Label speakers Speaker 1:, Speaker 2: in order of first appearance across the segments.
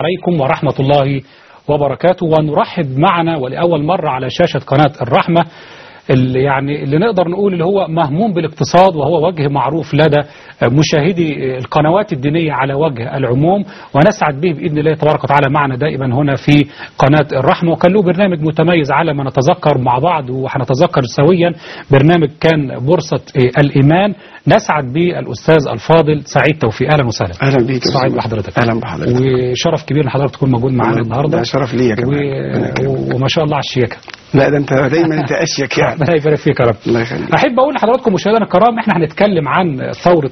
Speaker 1: عليكم ورحمة الله وبركاته ونرحب معنا ولأول مرة على شاشة قناة الرحمة اللي يعني اللي نقدر نقول اللي هو مهموم بالاقتصاد وهو وجه معروف لدى مشاهدي القنوات الدينية على وجه العموم ونسعد به بإذن الله تبارك وتعالى معنا دائما هنا في قناة الرحمة وكان له برنامج متميز على ما نتذكر مع بعض وهنتذكر سويا برنامج كان بورصة الإيمان نسعد به الأستاذ الفاضل سعيد توفيق أهلا وسهلا
Speaker 2: اهلا بيك يا
Speaker 1: سعيد
Speaker 2: أستاذ.
Speaker 1: بحضرتك
Speaker 2: اهلا بحضرتك
Speaker 1: وشرف كبير ان حضرتك تكون موجود معانا النهارده
Speaker 2: ده شرف ليا كمان
Speaker 1: و...
Speaker 2: ربنا يكرمك.
Speaker 1: و... وما شاء الله على الشياكه
Speaker 2: لا ده انت دايما انت اشيك يعني
Speaker 1: ربنا يبارك فيك يا رب
Speaker 2: الله يخليك
Speaker 1: احب اقول لحضراتكم مشاهدينا الكرام احنا هنتكلم عن ثوره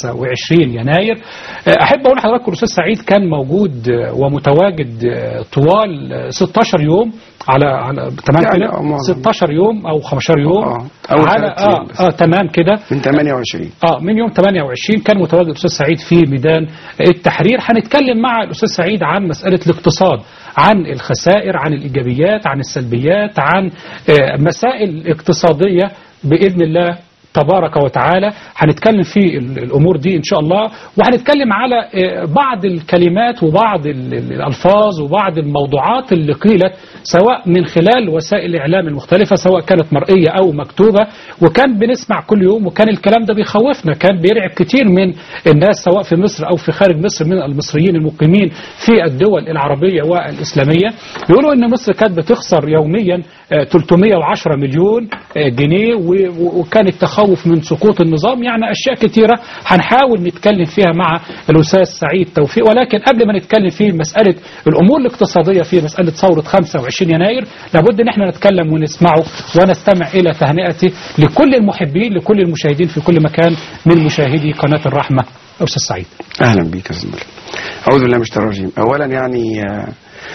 Speaker 1: 25 يناير احب اقول لحضراتكم الاستاذ سعيد كان موجود ومتواجد طوال 16 يوم على على تمام
Speaker 2: يعني
Speaker 1: كده
Speaker 2: آه، معظم.
Speaker 1: 16 يوم او 15 يوم
Speaker 2: آه، أول
Speaker 1: على
Speaker 2: ثلاث أيام
Speaker 1: اه
Speaker 2: بس.
Speaker 1: اه تمام كده
Speaker 2: من 28
Speaker 1: اه من يوم 28 كان متواجد الاستاذ سعيد في ميدان التحرير هنتكلم مع الاستاذ سعيد عن مساله الاقتصاد عن الخسائر عن الايجابيات عن السلبيات عن آه، مسائل اقتصاديه باذن الله تبارك وتعالى هنتكلم في ال- الامور دي ان شاء الله وهنتكلم على آه، بعض الكلمات وبعض ال- ال- الالفاظ وبعض الموضوعات اللي قيلت سواء من خلال وسائل الاعلام المختلفه سواء كانت مرئيه او مكتوبه وكان بنسمع كل يوم وكان الكلام ده بيخوفنا كان بيرعب كتير من الناس سواء في مصر او في خارج مصر من المصريين المقيمين في الدول العربيه والاسلاميه بيقولوا ان مصر كانت بتخسر يوميا آه، 310 مليون آه، جنيه و- و- وكان التخوف من سقوط النظام يعني اشياء كتيره هنحاول نتكلم فيها مع الاستاذ سعيد توفيق ولكن قبل ما نتكلم في مساله الامور الاقتصاديه في مساله ثوره 25 يناير لابد ان احنا نتكلم ونسمعه ونستمع الى تهنئته لكل المحبين لكل المشاهدين في كل مكان من مشاهدي قناه الرحمه استاذ سعيد
Speaker 2: اهلا بيك يا زميلي اعوذ بالله من الشيطان الرجيم اولا يعني آه،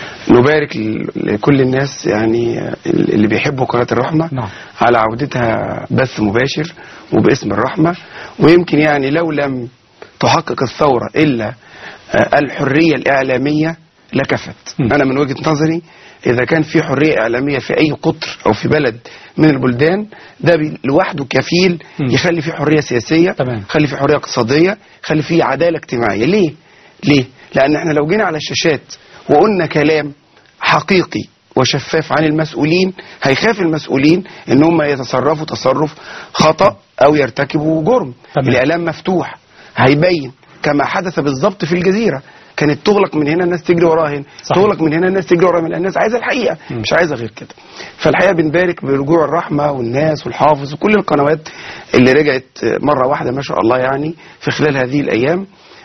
Speaker 2: نبارك ل- لكل الناس يعني آه، اللي بيحبوا قناه الرحمه
Speaker 1: نعم.
Speaker 2: على عودتها بث مباشر وباسم الرحمه ويمكن يعني لو لم تحقق الثوره الا آه، الحريه الاعلاميه لكفت
Speaker 1: م.
Speaker 2: انا من وجهه نظري اذا كان في حريه اعلاميه في اي قطر او في بلد من البلدان ده بي- لوحده كفيل
Speaker 1: م.
Speaker 2: يخلي في حريه سياسيه
Speaker 1: تمام.
Speaker 2: خلي في حريه اقتصاديه خلي في عداله اجتماعيه ليه ليه لان احنا لو جينا على الشاشات وقلنا كلام حقيقي وشفاف عن المسؤولين هيخاف المسؤولين ان هم يتصرفوا تصرف خطا او يرتكبوا جرم
Speaker 1: تمام.
Speaker 2: الاعلام مفتوح هيبين كما حدث بالظبط في الجزيره كانت تغلق من هنا الناس تجري وراها هنا
Speaker 1: صحيح.
Speaker 2: تغلق من هنا الناس تجري وراها من الناس عايزه الحقيقه
Speaker 1: مم.
Speaker 2: مش عايزه غير كده فالحقيقه بنبارك برجوع الرحمه والناس والحافظ وكل القنوات اللي رجعت مره واحده ما شاء الله يعني في خلال هذه الايام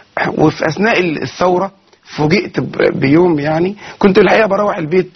Speaker 2: وفي اثناء الثوره فوجئت ب- بيوم يعني كنت الحقيقه بروح البيت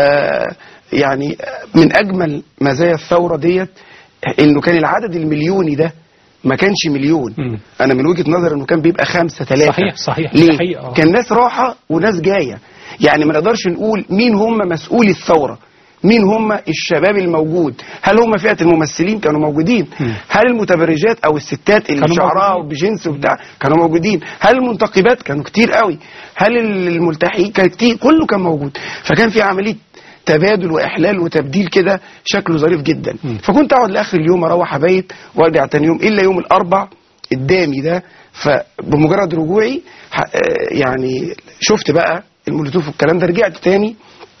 Speaker 2: آه يعني من اجمل مزايا الثوره ديت انه كان العدد المليوني ده ما كانش مليون
Speaker 1: مم.
Speaker 2: انا من وجهه نظري انه كان بيبقى خمسة ثلاثة
Speaker 1: صحيح، صحيح،
Speaker 2: ليه؟
Speaker 1: دي حقيقة.
Speaker 2: كان ناس راحة وناس جاية يعني ما نقدرش نقول مين هم مسؤولي الثورة مين هم الشباب الموجود هل هم فئة الممثلين كانوا موجودين
Speaker 1: مم.
Speaker 2: هل المتبرجات او الستات اللي
Speaker 1: كانوا
Speaker 2: شعرها
Speaker 1: موجودين.
Speaker 2: بجنس وبتاع كانوا موجودين هل المنتقبات كانوا كتير قوي هل الملتحين كان كتير كله كان موجود فكان في عملية تبادل واحلال وتبديل كده شكله ظريف جدا
Speaker 1: مم.
Speaker 2: فكنت اقعد لاخر اليوم اروح ابيت وارجع تاني يوم الا يوم الاربع الدامي ده فبمجرد رجوعي ح- آه، يعني شفت بقى المولوتوف والكلام ده رجعت تاني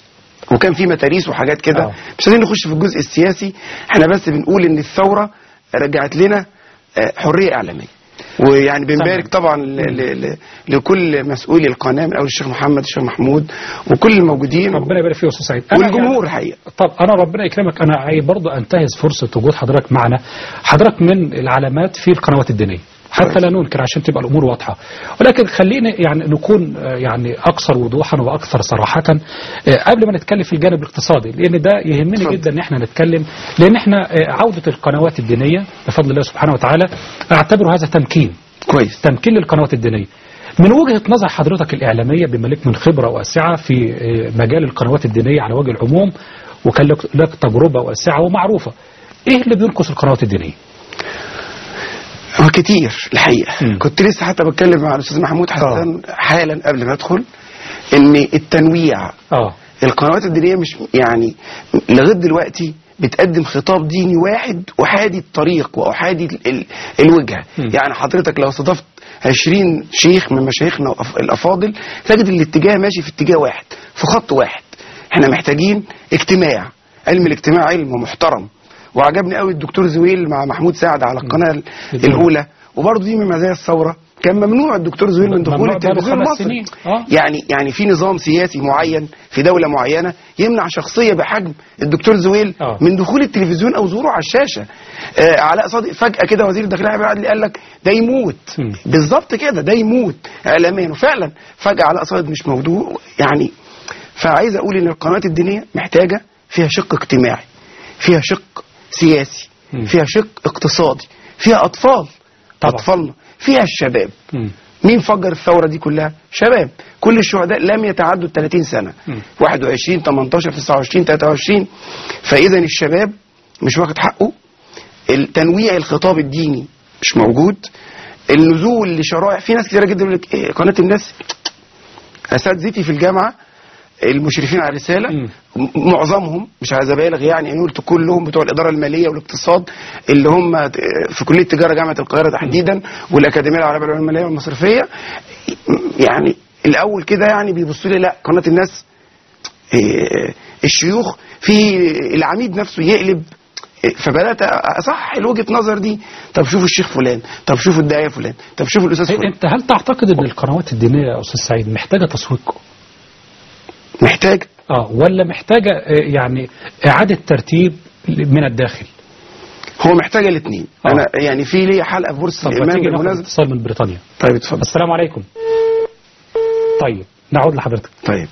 Speaker 2: وكان في متاريس وحاجات كده
Speaker 1: آه.
Speaker 2: مش عايزين نخش في الجزء السياسي احنا بس بنقول ان الثوره رجعت لنا آه، حريه اعلاميه ويعني بنبارك
Speaker 1: تمام.
Speaker 2: طبعا ل ل ل لكل مسؤولي القناه من اول الشيخ محمد الشيخ محمود وكل الموجودين
Speaker 1: ربنا يبارك فيه يا استاذ سعيد أنا
Speaker 2: والجمهور
Speaker 1: يعني-
Speaker 2: الحقيقه
Speaker 1: طب انا ربنا يكرمك انا عايز برضه انتهز فرصه وجود حضرتك معنا حضرتك من العلامات في القنوات الدينيه حتى
Speaker 2: كويس.
Speaker 1: لا ننكر عشان تبقى الامور واضحه ولكن خلينا يعني نكون آه، يعني اكثر وضوحا واكثر صراحه آه، قبل ما نتكلم في الجانب الاقتصادي لان ده يهمني
Speaker 2: اتفضل.
Speaker 1: جدا ان احنا نتكلم لان احنا آه، عوده القنوات الدينيه بفضل الله سبحانه وتعالى اعتبره هذا تمكين
Speaker 2: كويس
Speaker 1: تمكين للقنوات الدينيه من وجهة نظر حضرتك الإعلامية بما لك من خبرة واسعة في آه، مجال القنوات الدينية على وجه العموم وكان لك لك تجربة واسعة ومعروفة إيه اللي بينقص القنوات الدينية؟
Speaker 2: هو كتير الحقيقه
Speaker 1: مم.
Speaker 2: كنت لسه حتى بتكلم مع الاستاذ محمود حسن حالا قبل ما ادخل ان التنويع
Speaker 1: آه
Speaker 2: القنوات الدينيه مش يعني لغايه دلوقتي بتقدم خطاب ديني واحد احادي الطريق واحادي ال- ال- الوجهه
Speaker 1: م.
Speaker 2: يعني حضرتك لو استضفت 20 شيخ من مشايخنا الأف- الافاضل تجد الاتجاه ماشي في اتجاه واحد في خط واحد احنا محتاجين اجتماع علم الاجتماع علم محترم وعجبني قوي الدكتور زويل مع محمود سعد على القناه ال- الاولى وبرضه دي من مزايا الثوره كان ممنوع الدكتور زويل من دخول
Speaker 1: ممنوع بقاله
Speaker 2: التلفزيون
Speaker 1: خمس
Speaker 2: المصري
Speaker 1: سنين. آه.
Speaker 2: يعني يعني في نظام سياسي معين في دوله معينه يمنع شخصيه بحجم الدكتور زويل
Speaker 1: آه.
Speaker 2: من دخول التلفزيون او ظهوره على الشاشه آه علاء صادق فجاه كده وزير الداخليه عبد العدلي قال لك ده يموت
Speaker 1: مم.
Speaker 2: بالظبط كده ده يموت اعلاميا وفعلا فجاه علاء صادق مش موجود يعني فعايز اقول ان القنوات الدينيه محتاجه فيها شق اجتماعي فيها شق سياسي
Speaker 1: مم.
Speaker 2: فيها شق اقتصادي فيها اطفال
Speaker 1: طبعا.
Speaker 2: اطفالنا فيها الشباب
Speaker 1: مم.
Speaker 2: مين فجر الثوره دي كلها شباب كل الشهداء لم يتعدوا ال 30 سنه
Speaker 1: مم.
Speaker 2: 21 18 29 23 فاذا الشباب مش واخد حقه التنويع الخطاب الديني مش موجود النزول لشرائع في ناس كتيره جدا يقول لك إيه قناه الناس اساتذتي في الجامعه المشرفين على الرساله
Speaker 1: مم.
Speaker 2: م- معظمهم مش عايز ابالغ يعني انا قلت كلهم بتوع الاداره الماليه والاقتصاد اللي هم في كليه تجاره جامعه القاهره تحديدا والاكاديميه العربيه للعلوم الماليه والمصرفيه يعني الاول كده يعني بيبصوا لي لا قناه الناس إيه، الشيوخ في العميد نفسه يقلب إيه، فبدات اصح وجهه نظر دي طب شوفوا الشيخ فلان طب شوفوا الداعيه فلان طب شوفوا الاستاذ
Speaker 1: إيه،
Speaker 2: فلان
Speaker 1: انت هل تعتقد ان القنوات الدينيه يا استاذ سعيد محتاجه تسويق
Speaker 2: محتاج
Speaker 1: اه ولا محتاجه آه، يعني اعاده ترتيب من الداخل
Speaker 2: هو محتاج الاثنين
Speaker 1: آه.
Speaker 2: انا يعني في لي حلقه في بورصه
Speaker 1: طب ما
Speaker 2: الامام
Speaker 1: تيجي ناخد
Speaker 2: بالمناسبه
Speaker 1: اتصال من بريطانيا
Speaker 2: طيب اتفضل
Speaker 1: السلام عليكم طيب نعود لحضرتك
Speaker 2: طيب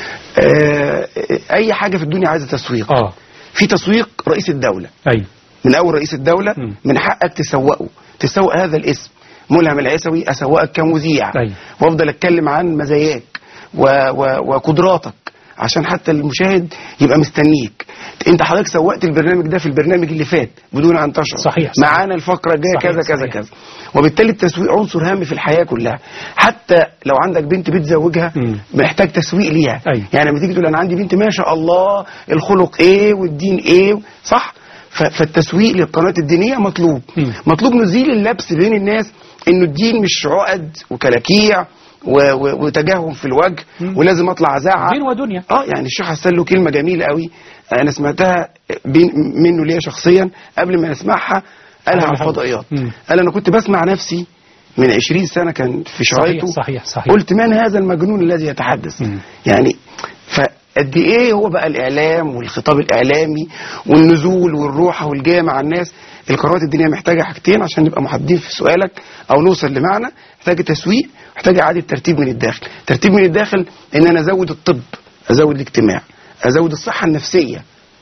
Speaker 2: آه اي حاجه في الدنيا عايزه تسويق
Speaker 1: اه
Speaker 2: في تسويق رئيس الدوله
Speaker 1: ايوه
Speaker 2: من اول رئيس الدوله
Speaker 1: مم.
Speaker 2: من حقك تسوقه تسوق هذا الاسم ملهم العيسوي اسوقك كمذيع
Speaker 1: أيوة.
Speaker 2: وافضل اتكلم عن مزاياك و و وقدراتك عشان حتى المشاهد يبقى مستنيك انت حضرتك سوقت البرنامج ده في البرنامج اللي فات بدون ان تشعر
Speaker 1: صحيح، صحيح.
Speaker 2: معانا الفقره الجايه
Speaker 1: صحيح،
Speaker 2: كذا كذا
Speaker 1: صحيح.
Speaker 2: كذا وبالتالي التسويق عنصر هام في الحياه كلها حتى لو عندك بنت بتزوجها
Speaker 1: مم.
Speaker 2: محتاج تسويق ليها
Speaker 1: أيوة.
Speaker 2: يعني لما تيجي تقول انا عندي بنت ما شاء الله الخلق ايه والدين ايه صح ف- فالتسويق للقنوات الدينيه مطلوب
Speaker 1: مم.
Speaker 2: مطلوب نزيل اللبس بين الناس انه الدين مش عقد وكلاكيع و- و- وتجاهل في الوجه
Speaker 1: مم.
Speaker 2: ولازم اطلع ازعق
Speaker 1: دين ودنيا
Speaker 2: اه يعني الشيخ حسن له كلمه جميله قوي انا سمعتها بين منه ليا شخصيا قبل ما نسمعها قالها على الفضائيات
Speaker 1: مم.
Speaker 2: قال انا كنت بسمع نفسي من 20 سنه كان في شرايطه
Speaker 1: صحيح صحيح
Speaker 2: قلت من هذا المجنون الذي يتحدث
Speaker 1: مم.
Speaker 2: يعني فقد ايه هو بقى الاعلام والخطاب الاعلامي والنزول والروحه والجايه مع الناس القنوات الدينيه محتاجه حاجتين عشان نبقى محددين في سؤالك او نوصل لمعنى محتاجه تسويق محتاجه اعاده ترتيب من الداخل ترتيب من الداخل ان انا ازود الطب ازود الاجتماع ازود الصحه النفسيه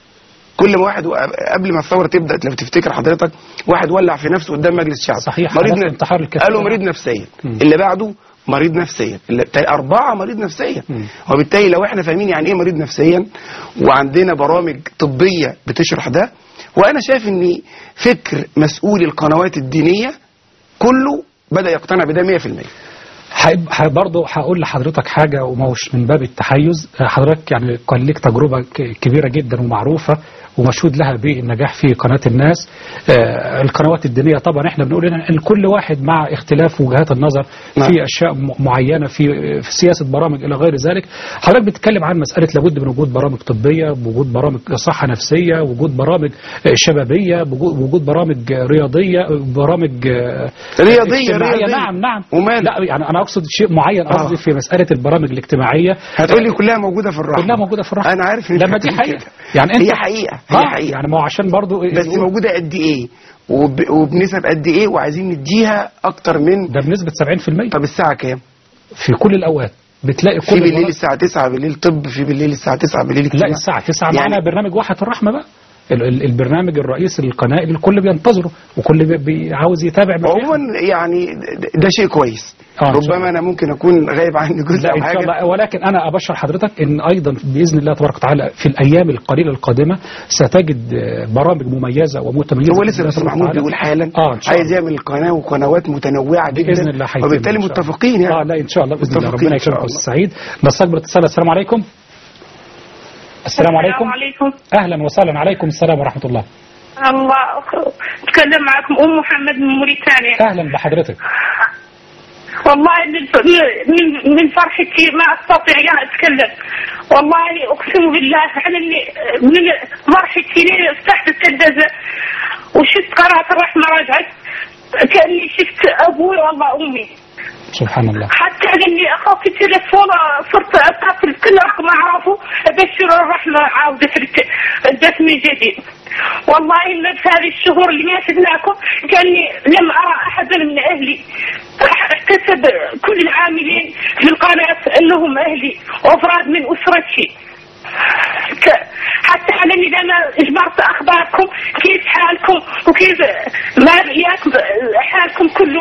Speaker 2: كل ما واحد قبل ما الثوره تبدا لو تفتكر حضرتك واحد ولع في نفسه قدام مجلس الشعب
Speaker 1: صحيح،
Speaker 2: مريض
Speaker 1: حدث
Speaker 2: ن-
Speaker 1: انتحار الكثير.
Speaker 2: قالوا مريض نفسيا
Speaker 1: مم.
Speaker 2: اللي بعده مريض نفسيا اللي تا- أربعة مريض نفسيا
Speaker 1: مم.
Speaker 2: وبالتالي لو احنا فاهمين يعني ايه مريض نفسيا وعندنا برامج طبية بتشرح ده وانا شايف ان فكر مسؤول القنوات الدينية كله بدأ يقتنع بده 100%
Speaker 1: هيب- ه- برضه هقول لحضرتك حاجة ومش من باب التحيز آه، حضرتك يعني كان ليك تجربة ك- كبيرة جدا ومعروفة ومشهود لها بالنجاح في قناة الناس آه، القنوات الدينية طبعا احنا بنقول ان إن كل واحد مع اختلاف وجهات النظر
Speaker 2: نعم.
Speaker 1: في اشياء م- معينة في في سياسة برامج الى غير ذلك حضرتك بتتكلم عن مسألة لابد من وجود برامج طبية وجود برامج صحة نفسية وجود برامج آه، شبابية وجود وجود برامج آه، رياضية برامج آه،
Speaker 2: رياضية
Speaker 1: اجتماعية.
Speaker 2: رياضية
Speaker 1: نعم نعم
Speaker 2: وماله؟
Speaker 1: لا يعني انا اقصد شيء معين قصدي
Speaker 2: آه.
Speaker 1: في مساله البرامج الاجتماعيه
Speaker 2: هتقول لي كلها موجودة في الرحمة
Speaker 1: كلها موجوده في الرحمه
Speaker 2: انا عارف إن
Speaker 1: لما
Speaker 2: أنت
Speaker 1: دي
Speaker 2: هتقول
Speaker 1: حقيقه
Speaker 2: كده.
Speaker 1: يعني انت
Speaker 2: هي حقيقة هي
Speaker 1: آه،
Speaker 2: حقيقة
Speaker 1: يعني ما هو عشان برضو
Speaker 2: بس
Speaker 1: يقول-
Speaker 2: موجودة قد ايه وب... وبنسب قد ايه وعايزين نديها اكتر من
Speaker 1: ده بنسبه 70%
Speaker 2: طب الساعة كام
Speaker 1: في كل الاوقات بتلاقي كل
Speaker 2: في بالليل
Speaker 1: البرامج-
Speaker 2: الساعة 9 بالليل طب في بالليل الساعة 9 بالليل
Speaker 1: لا
Speaker 2: اجتماع
Speaker 1: الساعه 9
Speaker 2: يعني-
Speaker 1: معنا برنامج واحد الرحمه بقى ال- ال- البرنامج الرئيسي للقناه اللي الكل بينتظره وكل بي- بي عاوز يتابع مشايخه.
Speaker 2: عموما يعني ده- ده شيء كويس
Speaker 1: آه، إن شاء
Speaker 2: ربما انا ممكن اكون غايب عني جزء
Speaker 1: لا
Speaker 2: او
Speaker 1: ان شاء
Speaker 2: حاجه
Speaker 1: الله ولكن انا ابشر حضرتك ان ايضا باذن الله تبارك وتعالى في الايام القليله القادمه ستجد آه، برامج مميزه ومتميزه
Speaker 2: هو
Speaker 1: بإذن
Speaker 2: لسه
Speaker 1: الله
Speaker 2: الاستاذ
Speaker 1: تبارك
Speaker 2: محمود
Speaker 1: وتعالى.
Speaker 2: بيقول حالا
Speaker 1: اه ان شاء
Speaker 2: عايز
Speaker 1: الله
Speaker 2: يعمل قناه وقنوات متنوعه جدا
Speaker 1: باذن الله هيتم
Speaker 2: وبالتالي
Speaker 1: إن شاء الله.
Speaker 2: متفقين يعني
Speaker 1: اه لا ان شاء الله باذن الله
Speaker 2: متفقين
Speaker 1: ربنا
Speaker 2: إن شاء
Speaker 1: يكرمكم
Speaker 2: الله.
Speaker 1: السعيد نستقبل اتصال السلام عليكم السلام عليكم
Speaker 3: عليكم
Speaker 1: اهلا وسهلا عليكم السلام ورحمه الله
Speaker 3: الله اتكلم معكم ام محمد من موريتانيا
Speaker 1: اهلا بحضرتك
Speaker 3: والله من من من فرحتي ما استطيع ان اتكلم والله اقسم بالله انا اللي من فرحتي لي فتحت التلفزه وشفت قناه الرحمه رجعت كاني شفت ابوي والله امي
Speaker 1: سبحان الله
Speaker 3: حتى قال لي اخاف في التليفون صرت اتصل كل رقم اعرفه ابشر الرحمه عوده الت- الدس من جديد والله ان في هذه الشهور اللي ما شفناكم كاني لم ارى احدا من اهلي احتسب كل العاملين في القناه انهم اهلي وافراد من اسرتي ك- حتى على اني لما اجبرت اخباركم كيف حالكم وكيف ما ياكم حالكم كله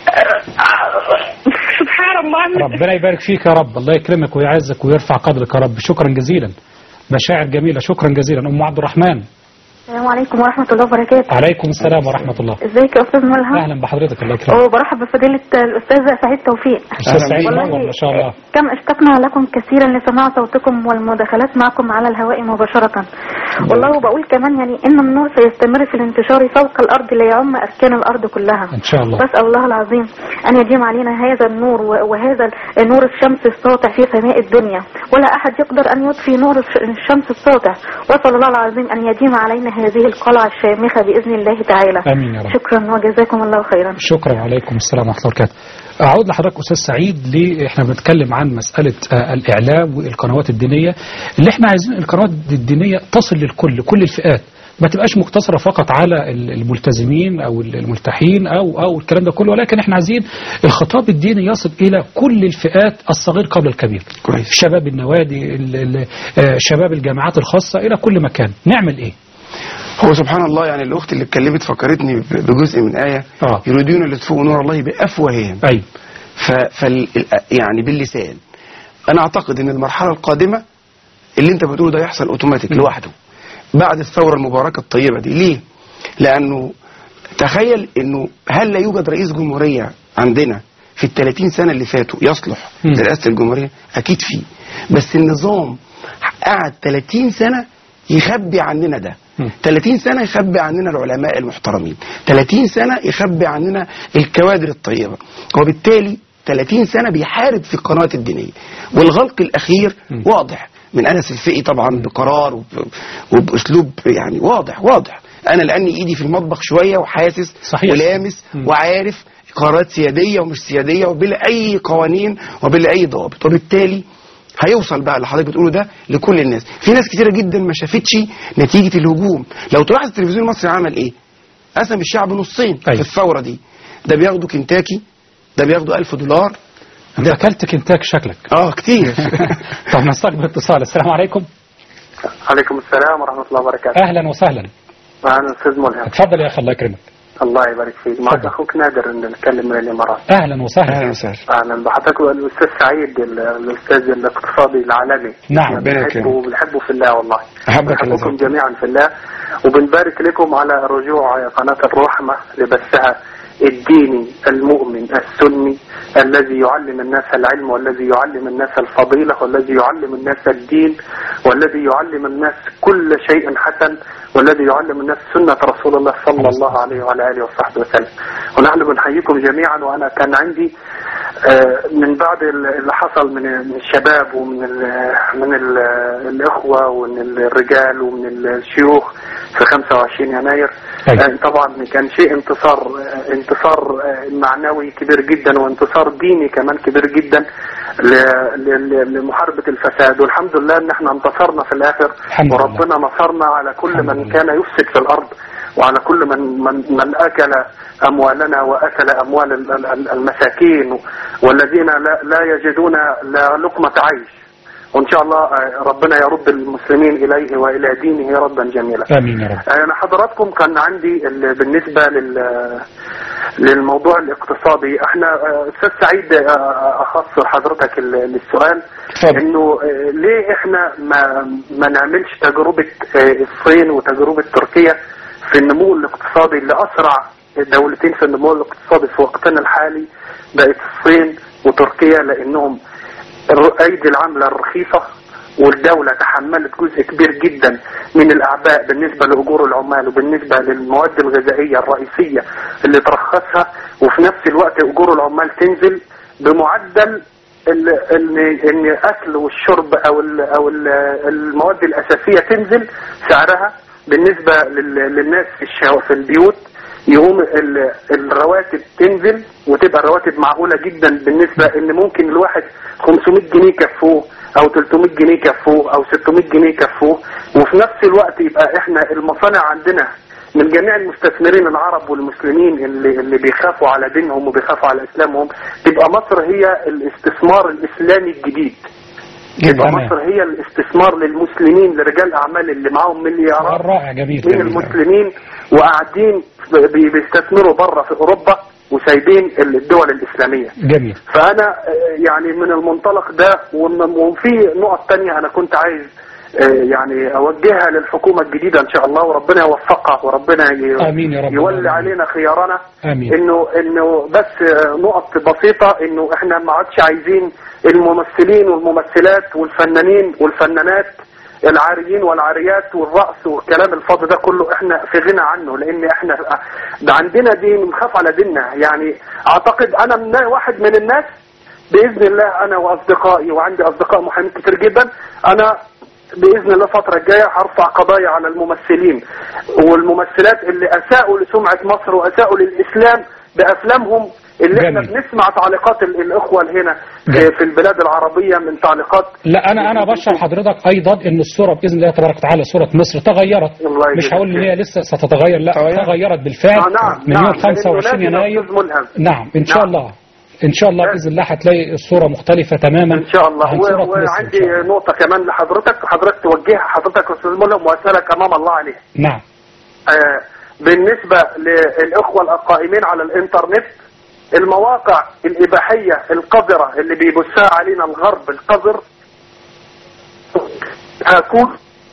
Speaker 3: سبحان الله
Speaker 1: ربنا يبارك فيك يا رب الله يكرمك ويعزك ويرفع قدرك يا رب شكرا جزيلا مشاعر جميلة شكرا جزيلا أم عبد الرحمن
Speaker 4: السلام عليكم ورحمة الله وبركاته
Speaker 1: عليكم السلام ورحمة الله
Speaker 4: ازيك يا أستاذ ملهم
Speaker 1: أهلا بحضرتك الله يكرمك
Speaker 4: وبرحب بفضيلة الأستاذ سعيد توفيق
Speaker 1: أستاذ
Speaker 2: أهلا
Speaker 1: سعيد
Speaker 2: بك.
Speaker 1: منور ما شاء الله
Speaker 4: كم اشتقنا لكم كثيرا لسماع صوتكم والمداخلات معكم على الهواء مباشرة والله وبقول كمان يعني إن النور سيستمر في الانتشار فوق الأرض ليعم أسكان الأرض كلها
Speaker 1: إن شاء الله
Speaker 4: بسأل الله العظيم أن يديم علينا هذا النور و- وهذا نور الشمس الساطع في سماء الدنيا ولا أحد يقدر أن يطفي نور الش- الشمس الساطع وأسأل الله العظيم أن يديم علينا هذه القلعة الشامخة بإذن الله تعالى
Speaker 1: آمين يا رب
Speaker 4: شكرا وجزاكم الله خيرا
Speaker 1: شكرا عليكم السلام ورحمة الله وبركاته أعود لحضرتك أستاذ سعيد ليه احنا بنتكلم عن مسألة آه، الإعلام والقنوات الدينية اللي احنا عايزين القنوات الدينية تصل للكل كل الفئات ما تبقاش مقتصرة فقط على ال- الملتزمين أو ال- الملتحين أو أو الكلام ده كله ولكن احنا عايزين الخطاب الديني يصل إلى كل الفئات الصغير قبل الكبير
Speaker 2: كويس
Speaker 1: شباب النوادي ال- ال- آه، شباب الجامعات الخاصة إلى كل مكان نعمل إيه؟
Speaker 2: هو سبحان الله يعني الاخت اللي اتكلمت فكرتني ب- بجزء من ايه
Speaker 1: آه.
Speaker 2: يريدون ليطفئوا نور الله بافواههم
Speaker 1: أيوه
Speaker 2: ف فال يعني باللسان انا اعتقد ان المرحله القادمه اللي انت بتقوله ده يحصل اوتوماتيك لوحده بعد الثوره المباركه الطيبه دي ليه لانه تخيل انه هل لا يوجد رئيس جمهوريه عندنا في ال 30 سنه اللي فاتوا يصلح
Speaker 1: مم.
Speaker 2: لرئاسه الجمهوريه اكيد فيه بس النظام قعد 30 سنه يخبي عننا ده
Speaker 1: مم.
Speaker 2: 30 سنة يخبي عننا العلماء المحترمين 30 سنة يخبي عننا الكوادر الطيبة وبالتالي 30 سنة بيحارب في القنوات الدينية والغلق الأخير
Speaker 1: مم.
Speaker 2: واضح من أنس الفقي طبعا بقرار وب- وبأسلوب يعني واضح واضح أنا لأني إيدي في المطبخ شوية وحاسس
Speaker 1: صحيح.
Speaker 2: ولامس
Speaker 1: مم.
Speaker 2: وعارف قرارات سيادية ومش سيادية وبلا أي قوانين وبلا أي ضوابط وبالتالي هيوصل بقى اللي حضرتك بتقوله ده لكل الناس في ناس كتيرة جدا ما شافتش نتيجة الهجوم لو تلاحظ التلفزيون المصري عمل ايه قسم الشعب نصين
Speaker 1: أيوة.
Speaker 2: في الثورة دي ده بياخدوا كنتاكي ده بياخدوا ألف دولار
Speaker 1: أنت أكلت كنتاك شكلك
Speaker 2: اه كتير
Speaker 1: طب نستقبل اتصال السلام عليكم
Speaker 5: عليكم السلام ورحمة الله وبركاته
Speaker 1: اهلا وسهلا
Speaker 5: معنا الأستاذ ملهم
Speaker 1: اتفضل يا اخي الله يكرمك
Speaker 5: الله يبارك فيك معك
Speaker 1: تفضل.
Speaker 5: أخوك نادر إن نتكلم من الإمارات
Speaker 1: اهلا وسهلا
Speaker 2: اهلا وسهلا
Speaker 5: أهلا بحضرتك الأستاذ سعيد ال- الأستاذ الاقتصادي العالمي
Speaker 1: نعم
Speaker 2: ربنا
Speaker 5: بنحبه
Speaker 2: يكرمك.
Speaker 5: وبنحبه في الله والله
Speaker 2: أحبك الله
Speaker 5: بنحبكم
Speaker 2: يسعدك.
Speaker 5: جميعا في الله وبنبارك لكم على رجوع قناة الرحمة لبثها الديني المؤمن السني الذي يعلم الناس العلم والذي يعلم الناس الفضيلة والذي يعلم الناس الدين والذي يعلم الناس كل شيء حسن والذي يعلم الناس سنة رسول الله صلى الله عليه وعلى آله وصحبه وسلم ونحن بنحييكم جميعا وأنا كان عندي آه، من بعد اللي حصل من من الشباب ومن ال من ال الإخوة ومن الرجال ومن الشيوخ في 25 يناير
Speaker 1: أيوة.
Speaker 5: آه، طبعا كان شيء انتصار آه، انتصار آه، معنوي كبير جدا وانتصار ديني كمان كبير جدا ل- ل- لمحاربة الفساد والحمد لله ان احنا انتصرنا في الاخر
Speaker 1: الحمد لله.
Speaker 5: وربنا نصرنا على كل
Speaker 1: الحمد
Speaker 5: من
Speaker 1: لله.
Speaker 5: كان يفسد في الارض وعلى كل من من, من اكل اموالنا واكل اموال ال- ال- ال- المساكين والذين لا, لا يجدون لا لقمة عيش وان شاء الله آه، ربنا يرد المسلمين اليه والى دينه ردا جميلا
Speaker 1: امين يا رب
Speaker 5: انا حضراتكم كان عندي ال- بالنسبه لل للموضوع الاقتصادي احنا آه، استاذ سعيد آه، اخص حضرتك ال- السؤال
Speaker 1: اتفضل.
Speaker 5: انه آه، ليه احنا ما ما نعملش تجربه آه، الصين وتجربه تركيا في النمو الاقتصادي اللي اسرع دولتين في النمو الاقتصادي في وقتنا الحالي بقت الصين وتركيا لانهم الر- ايدي العامله الرخيصه والدولة تحملت جزء كبير جدا من الأعباء بالنسبة لأجور العمال وبالنسبة للمواد الغذائية الرئيسية اللي ترخصها وفي نفس الوقت أجور العمال تنزل بمعدل ال- ان ان الاكل والشرب او ال او ال المواد الاساسيه تنزل سعرها بالنسبه لل- للناس في الشو في البيوت يقوم ال- الرواتب تنزل وتبقى الرواتب معقوله جدا بالنسبه ان ممكن الواحد 500 جنيه يكفوه او 300 جنيه يكفوه او 600 جنيه يكفوه وفي نفس الوقت يبقى احنا المصانع عندنا من جميع المستثمرين العرب والمسلمين اللي اللي بيخافوا على دينهم وبيخافوا على اسلامهم تبقى مصر هي الاستثمار الاسلامي الجديد تبقى
Speaker 1: تمام.
Speaker 5: مصر هي الاستثمار للمسلمين لرجال اعمال اللي معاهم مليارات
Speaker 1: سؤال رائع جميل
Speaker 5: من
Speaker 1: جميل.
Speaker 5: المسلمين وقاعدين بي- بيستثمروا بره في اوروبا وسايبين الدول الاسلاميه
Speaker 1: جميل
Speaker 5: فانا آه، يعني من المنطلق ده ومن- وفي نقط تانية انا كنت عايز آه، يعني اوجهها للحكومه الجديده ان شاء الله وربنا يوفقها وربنا ي-
Speaker 1: آمين يا رب
Speaker 5: يولي
Speaker 1: العالمين.
Speaker 5: علينا خيارنا
Speaker 1: آمين.
Speaker 5: انه انه بس آه، نقط بسيطه انه احنا ما عادش عايزين الممثلين والممثلات والفنانين والفنانات العاريين والعاريات والرقص والكلام الفاضي ده كله احنا في غنى عنه لان احنا ده عندنا دين نخاف على ديننا يعني اعتقد انا من واحد من الناس باذن الله انا واصدقائي وعندي اصدقاء محامين كتير جدا انا باذن الله الفتره الجايه هرفع قضايا على الممثلين والممثلات اللي اساءوا لسمعه مصر واساءوا للاسلام بافلامهم اللي احنا
Speaker 1: جميل.
Speaker 5: بنسمع تعليقات ال- الاخوه اللي هنا
Speaker 1: جميل.
Speaker 5: في, في البلاد العربيه من تعليقات
Speaker 1: لا انا انا بشر حضرتك ايضا ان الصوره باذن الله تبارك وتعالى صوره مصر تغيرت
Speaker 5: الله
Speaker 1: مش
Speaker 5: يجزيك
Speaker 1: هقول ان هي لسه ستتغير لا
Speaker 2: تغيرت.
Speaker 1: تغيرت بالفعل
Speaker 5: آه نعم
Speaker 1: من
Speaker 5: نعم
Speaker 1: يوم 25
Speaker 5: لأنه لازم
Speaker 1: يناير
Speaker 5: أستاذ ملهم
Speaker 1: نعم ان شاء
Speaker 5: نعم.
Speaker 1: الله ان شاء الله باذن الله هتلاقي الصوره مختلفه تماما
Speaker 5: ان شاء الله
Speaker 1: عن
Speaker 5: و-
Speaker 1: صورة مصر إن
Speaker 5: وعندي
Speaker 1: شاء الله.
Speaker 5: نقطه كمان لحضرتك حضرتك توجهها حضرتك يا استاذ ملهم واسالك امام الله عليها
Speaker 1: نعم
Speaker 5: آه، بالنسبة للإخوة القائمين على الإنترنت المواقع الإباحية القذرة اللي بيبثها علينا الغرب القذر هكون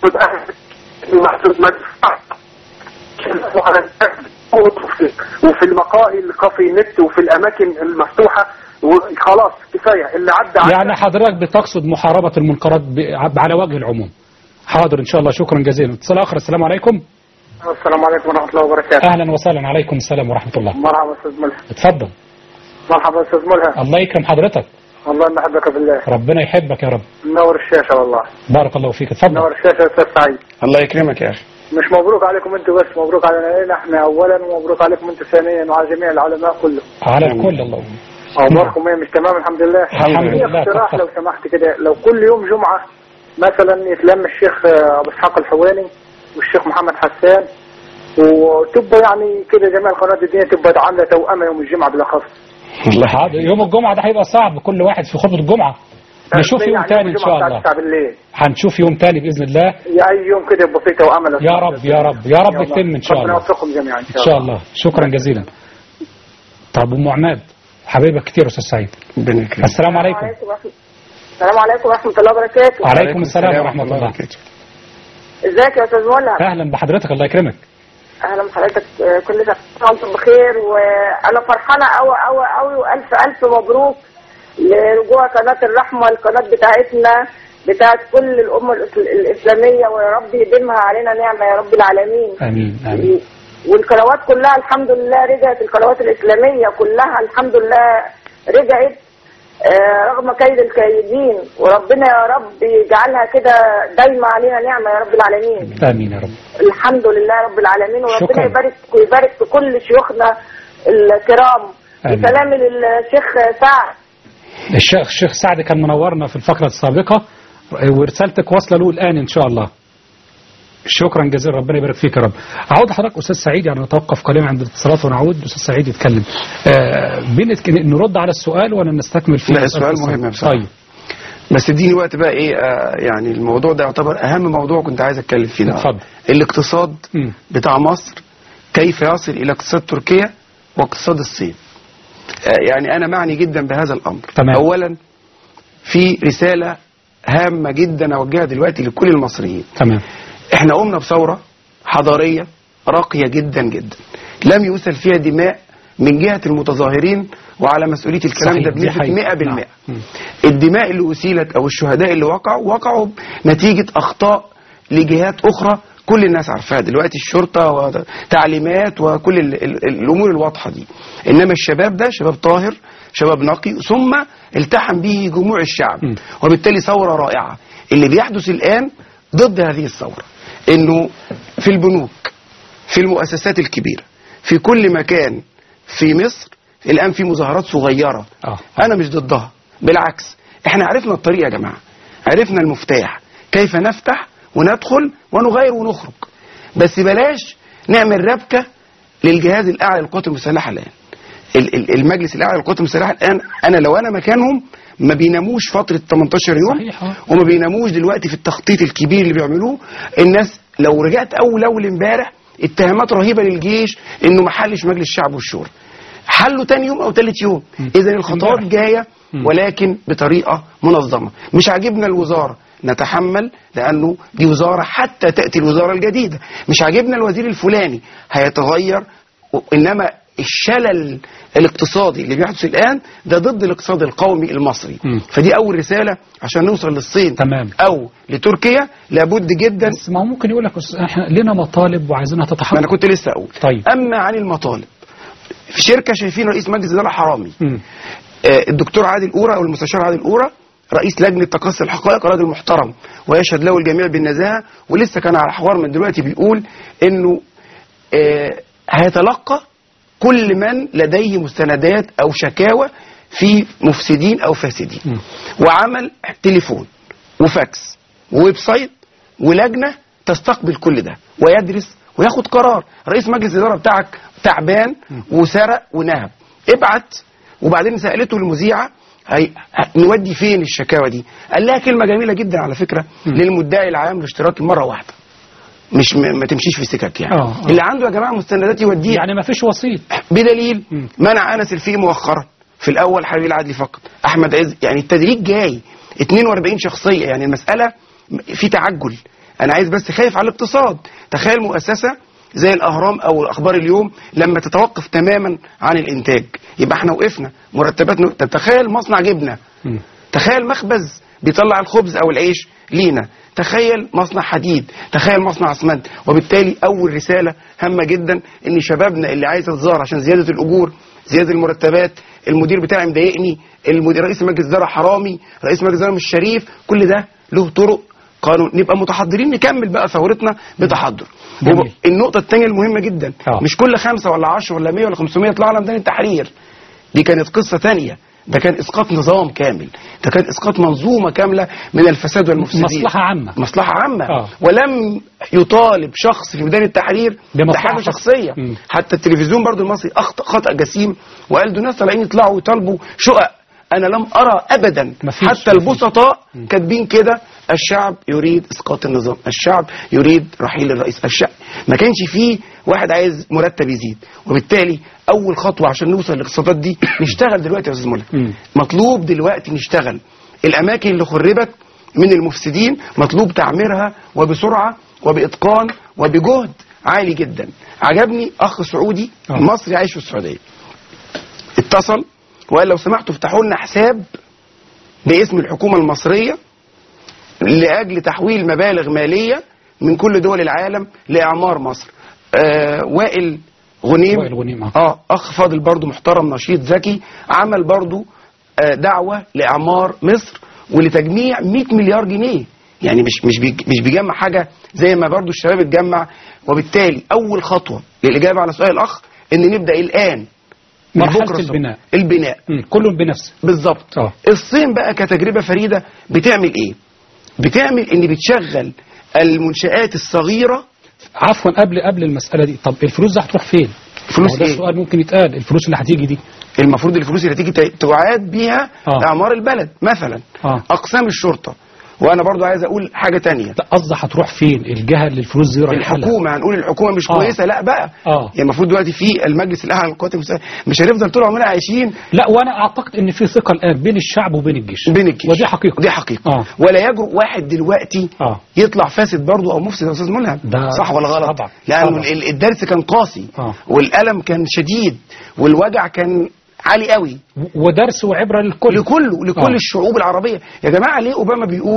Speaker 5: وفي المقاهي الكافي نت وفي الأماكن المفتوحة وخلاص كفاية اللي عدى عدى.
Speaker 1: يعني حضرتك بتقصد محاربه المنكرات ب- على وجه العموم حاضر ان شاء الله شكرا جزيلا اتصال اخر السلام عليكم
Speaker 5: السلام عليكم ورحمة الله وبركاته
Speaker 1: اهلا وسهلا عليكم السلام ورحمه الله
Speaker 5: مرحبا أستاذ ملهم
Speaker 1: اتفضل
Speaker 5: مرحبا أستاذ ملهم
Speaker 1: الله يكرم حضرتك
Speaker 5: والله إن أحبك بالله
Speaker 1: ربنا يحبك يا رب
Speaker 5: منور الشاشة والله
Speaker 1: بارك الله فيك اتفضل
Speaker 5: منور الشاشة يا أستاذ سعيد
Speaker 2: الله يكرمك يا اخي
Speaker 5: مش مبروك عليكم انتوا بس مبروك علينا احنا اولا ومبروك عليكم انتوا ثانيا وعلى جميع العلماء كلهم
Speaker 1: على الكل الله
Speaker 5: اخباركم ايه مش تمام الحمد لله
Speaker 1: الحمد
Speaker 5: في
Speaker 1: لله
Speaker 5: اقتراح
Speaker 1: كفر.
Speaker 5: لو سمحت كده لو كل يوم جمعه مثلا يتلم الشيخ آه، ابو اسحاق الحواني والشيخ محمد حسان وتبقى يعني كده جميع القنوات الدينيه تبقى عامله توأمه يوم الجمعه بالاخص
Speaker 2: الله
Speaker 1: حاضر يوم الجمعة ده هيبقى صعب كل واحد في خطبة الجمعة نشوف يوم
Speaker 5: يعني
Speaker 1: تاني ان شاء
Speaker 5: الجمعة
Speaker 1: الله
Speaker 5: بتاعت الساعة بالليل
Speaker 1: هنشوف يوم تاني بإذن الله
Speaker 5: يا اي يوم كده يبقى فيه توأمه لو
Speaker 1: يا
Speaker 5: سمحت.
Speaker 1: رب يا رب يا رب يتم ان شاء
Speaker 5: ربنا
Speaker 1: الله
Speaker 5: يوفقكم جميعا ان
Speaker 1: ان شاء الله شكرا جزيلا طب ام عماد حبيبك كتير يا استاذ سعيد
Speaker 2: ربنا يكرمك
Speaker 1: السلام عليكم
Speaker 3: السلام عليكم ورحمة الله وبركاته
Speaker 1: وعليكم السلام ورحمة الله
Speaker 2: وبركاته.
Speaker 3: ازيك يا استاذ مولى
Speaker 1: اهلا بحضرتك الله يكرمك
Speaker 3: اهلا بحضرتك آه، كل سنة وانتم بخير وانا فرحانة قوي قوي قوي والف الف مبروك لرجوع قناة الرحمة القناة بتاعتنا بتاعت كل الأمة الإس- الإسلامية ويا رب يديمها علينا نعمة يا رب العالمين
Speaker 1: امين امين
Speaker 3: والقنوات كلها الحمد لله رجعت القنوات الإسلامية كلها الحمد لله رجعت آه، رغم كيد الكيدين وربنا يا رب يجعلها كده دايما علينا نعمة يا رب العالمين
Speaker 1: امين يا رب
Speaker 3: الحمد لله رب العالمين وربنا
Speaker 1: شكراً.
Speaker 3: يبارك ويبارك في كل شيوخنا الكرام
Speaker 1: آمين.
Speaker 3: بسلام للشيخ سعد
Speaker 1: الشيخ الشيخ سعد كان منورنا في الفقرة السابقة ورسالتك واصلة له الآن إن شاء الله شكرا جزيلا ربنا يبارك فيك يا رب اعود لحضرتك استاذ سعيد يعني نتوقف قليلا عند الاتصالات ونعود استاذ سعيد يتكلم آه بنت نرد على السؤال ولا نستكمل فيه
Speaker 2: لا، السؤال مهم بصراحة.
Speaker 1: طيب
Speaker 2: بس اديني وقت بقى ايه آه يعني الموضوع ده يعتبر اهم موضوع كنت عايز اتكلم فيه النهارده.
Speaker 1: اتفضل.
Speaker 2: الاقتصاد
Speaker 1: مم.
Speaker 2: بتاع مصر كيف يصل الى اقتصاد تركيا واقتصاد الصين آه يعني انا معني جدا بهذا الامر
Speaker 1: تمام.
Speaker 2: اولا في رساله هامه جدا اوجهها دلوقتي لكل المصريين
Speaker 1: تمام
Speaker 2: احنا قمنا بثورة حضارية راقية جدا جدا لم يسل فيها دماء من جهة المتظاهرين وعلى مسؤولية الكلام
Speaker 1: صحيح،
Speaker 2: ده
Speaker 1: دي
Speaker 2: بنسبة
Speaker 1: حقيقة.
Speaker 2: 100%
Speaker 1: نعم. مم.
Speaker 2: الدماء اللي أسيلت أو الشهداء اللي وقعوا وقعوا نتيجه اخطاء لجهات اخرى كل الناس عارفاها دلوقتي الشرطه وتعليمات وكل ال ال الامور الواضحه دي انما الشباب ده شباب طاهر شباب نقي ثم التحم به جموع الشعب
Speaker 1: م.
Speaker 2: وبالتالي ثوره رائعه اللي بيحدث الان ضد هذه الثوره انه في البنوك في المؤسسات الكبيره في كل مكان في مصر الان في مظاهرات صغيره
Speaker 1: آه.
Speaker 2: انا مش ضدها بالعكس احنا عرفنا الطريق يا جماعه عرفنا المفتاح كيف نفتح وندخل ونغير ونخرج بس بلاش نعمل ربكه للجهاز الاعلى للقوات المسلحه الان ال- ال- المجلس الاعلى للقوات المسلحه الان انا لو انا مكانهم ما بيناموش فتره 18 يوم
Speaker 1: صحيح، آه.
Speaker 2: وما بيناموش دلوقتي في التخطيط الكبير اللي بيعملوه الناس لو رجعت اول اول امبارح اتهامات رهيبه للجيش انه ما حلش مجلس الشعب والشورى حله تاني يوم او تالت يوم اذا الخطوات
Speaker 1: امبارح.
Speaker 2: جايه
Speaker 1: مم.
Speaker 2: ولكن بطريقه منظمه مش عاجبنا الوزاره نتحمل لانه دي وزاره حتى تاتي الوزاره الجديده مش عاجبنا الوزير الفلاني هيتغير و- انما الشلل الاقتصادي اللي بيحدث الان ده ضد الاقتصاد القومي المصري
Speaker 1: مم.
Speaker 2: فدي اول رساله عشان نوصل للصين
Speaker 1: تمام.
Speaker 2: او لتركيا لابد جدا
Speaker 1: بس ما هو ممكن يقول لك أستاذ، احنا لنا مطالب وعايزينها
Speaker 2: ما انا
Speaker 1: تتحقق
Speaker 2: كنت لسه اقول
Speaker 1: طيب.
Speaker 2: اما عن المطالب في شركه شايفين رئيس مجلس الاداره حرامي
Speaker 1: مم.
Speaker 2: آه، الدكتور عادل أورا أو المستشار عادل أورا رئيس لجنة تقصي الحقائق راجل محترم ويشهد له الجميع بالنزاهة ولسه كان على حوار من دلوقتي بيقول إنه آه، هيتلقى كل من لديه مستندات أو شكاوى في مفسدين أو فاسدين
Speaker 1: مم.
Speaker 2: وعمل تليفون وفاكس وويب سايت ولجنة تستقبل كل ده ويدرس وياخد قرار رئيس مجلس الإدارة بتاعك تعبان وسرق ونهب ابعت وبعدين سألته المذيعة هي... ه- نودي فين الشكاوى دي قال لها كلمة جميلة جدا على فكرة للمدعي العام الاشتراكي مرة واحدة مش م... ما تمشيش في سكك يعني
Speaker 1: آه، آه.
Speaker 2: اللي عنده يا جماعة مستندات يوديها
Speaker 1: يعني ما فيش وسيط
Speaker 2: بدليل
Speaker 1: مم.
Speaker 2: منع انس الفقي مؤخرا في الاول حبيب العدلي فقط احمد عز يعني التدريج جاي 42 شخصيه يعني المساله في تعجل انا عايز بس خايف على الاقتصاد تخيل مؤسسه زي الاهرام او اخبار اليوم لما تتوقف تماما عن الانتاج يبقى احنا وقفنا مرتبات نو... طب تخيل مصنع جبنه
Speaker 1: مم.
Speaker 2: تخيل مخبز بيطلع الخبز او العيش لينا تخيل مصنع حديد تخيل مصنع اسمنت وبالتالي اول رساله هامه جدا ان شبابنا اللي عايز يتظاهر عشان زياده الاجور زياده المرتبات المدير بتاعي مضايقني المدير رئيس مجلس الاداره حرامي رئيس مجلس الاداره مش شريف كل ده له طرق قانون نبقى متحضرين نكمل بقى ثورتنا بتحضر
Speaker 1: جميل.
Speaker 2: وب- النقطه الثانيه المهمه جدا
Speaker 1: آه.
Speaker 2: مش كل خمسة ولا 10 ولا 100 ولا 500 يطلعوا على ميدان التحرير دي كانت قصة تانية ده كان اسقاط نظام كامل ده كان اسقاط منظومه كامله من الفساد والمفسدين
Speaker 1: مصلحة عامة.
Speaker 2: مصلحه عامه
Speaker 1: آه.
Speaker 2: ولم يطالب شخص في ميدان التحرير
Speaker 1: بمصلحة
Speaker 2: بحاجه
Speaker 1: شخصية.
Speaker 2: شخصيه
Speaker 1: مم.
Speaker 2: حتى التلفزيون برضو المصري اخطا خطا جسيم وقال دول ناس طالعين يطلعوا يطالبوا شقق انا لم ارى ابدا
Speaker 1: مفيش-
Speaker 2: حتى
Speaker 1: مفيش.
Speaker 2: البسطاء كاتبين كده الشعب يريد اسقاط النظام الشعب يريد رحيل الرئيس الشعب ما كانش فيه واحد عايز مرتب يزيد وبالتالي اول خطوه عشان نوصل للاقتصادات دي نشتغل دلوقتي يا استاذ
Speaker 1: مم.
Speaker 2: ملهم مطلوب دلوقتي نشتغل الاماكن اللي خربت من المفسدين مطلوب تعميرها وبسرعه وباتقان وبجهد عالي جدا عجبني اخ سعودي
Speaker 1: آه.
Speaker 2: مصري عايش في السعوديه اتصل وقال لو سمحتوا افتحوا لنا حساب باسم الحكومه المصريه لاجل تحويل مبالغ ماليه من كل دول العالم لاعمار مصر آه وائل غنيم
Speaker 1: وائل غنيم، آه.
Speaker 2: اه اخ فاضل برضو محترم نشيط ذكي عمل برضو آه دعوه لاعمار مصر ولتجميع 100 مليار جنيه يعني مش مش بيج- مش بيجمع حاجه زي ما برضو الشباب اتجمع وبالتالي اول خطوه للاجابه على سؤال الاخ ان نبدا الان من
Speaker 1: مرحلة
Speaker 2: بكرة الصبح.
Speaker 1: البناء.
Speaker 2: البناء
Speaker 1: مم. كل بنفسه
Speaker 2: بالظبط
Speaker 1: آه.
Speaker 2: الصين بقى كتجربه فريده بتعمل ايه بتعمل ان بتشغل المنشآت الصغيره
Speaker 1: عفوا قبل قبل المسألة دي طب الفلوس دي هتروح فين؟
Speaker 2: فلوس
Speaker 1: ما هو ده
Speaker 2: إيه؟
Speaker 1: سؤال ممكن يتقال الفلوس اللي هتيجي دي
Speaker 2: المفروض الفلوس اللي تيجي ت- تعاد بيها
Speaker 1: آه.
Speaker 2: اعمار البلد مثلا
Speaker 1: آه.
Speaker 2: اقسام الشرطه وانا برضو عايز اقول حاجه تانية
Speaker 1: لا قصدي هتروح فين؟ الجهة اللي الفلوس دي رايحة لها.
Speaker 2: الحكومه هنقول الحكومه مش
Speaker 1: آه.
Speaker 2: كويسه لا بقى
Speaker 1: آه.
Speaker 2: يعني المفروض دلوقتي في المجلس الاعلى للقوات المسلحه مش هنفضل طول عمرنا عايشين
Speaker 1: لا وانا اعتقد ان في ثقة الان بين الشعب وبين الجيش
Speaker 2: بين الجيش
Speaker 1: ودي حقيقة
Speaker 2: دي حقيقه
Speaker 1: آه.
Speaker 2: ولا يجرؤ واحد دلوقتي
Speaker 1: آه.
Speaker 2: يطلع فاسد برضه او مفسد يا استاذ ملهم
Speaker 1: ده
Speaker 2: صح ولا غلط
Speaker 1: طبعا.
Speaker 2: لانه
Speaker 1: طبعا.
Speaker 2: ال- الدرس كان قاسي
Speaker 1: آه.
Speaker 2: والالم كان شديد والوجع كان عالي قوي
Speaker 1: ودرس وعبرة للكل
Speaker 2: لكله لكل
Speaker 1: آه.
Speaker 2: الشعوب العربيه يا جماعه ليه اوباما بيقول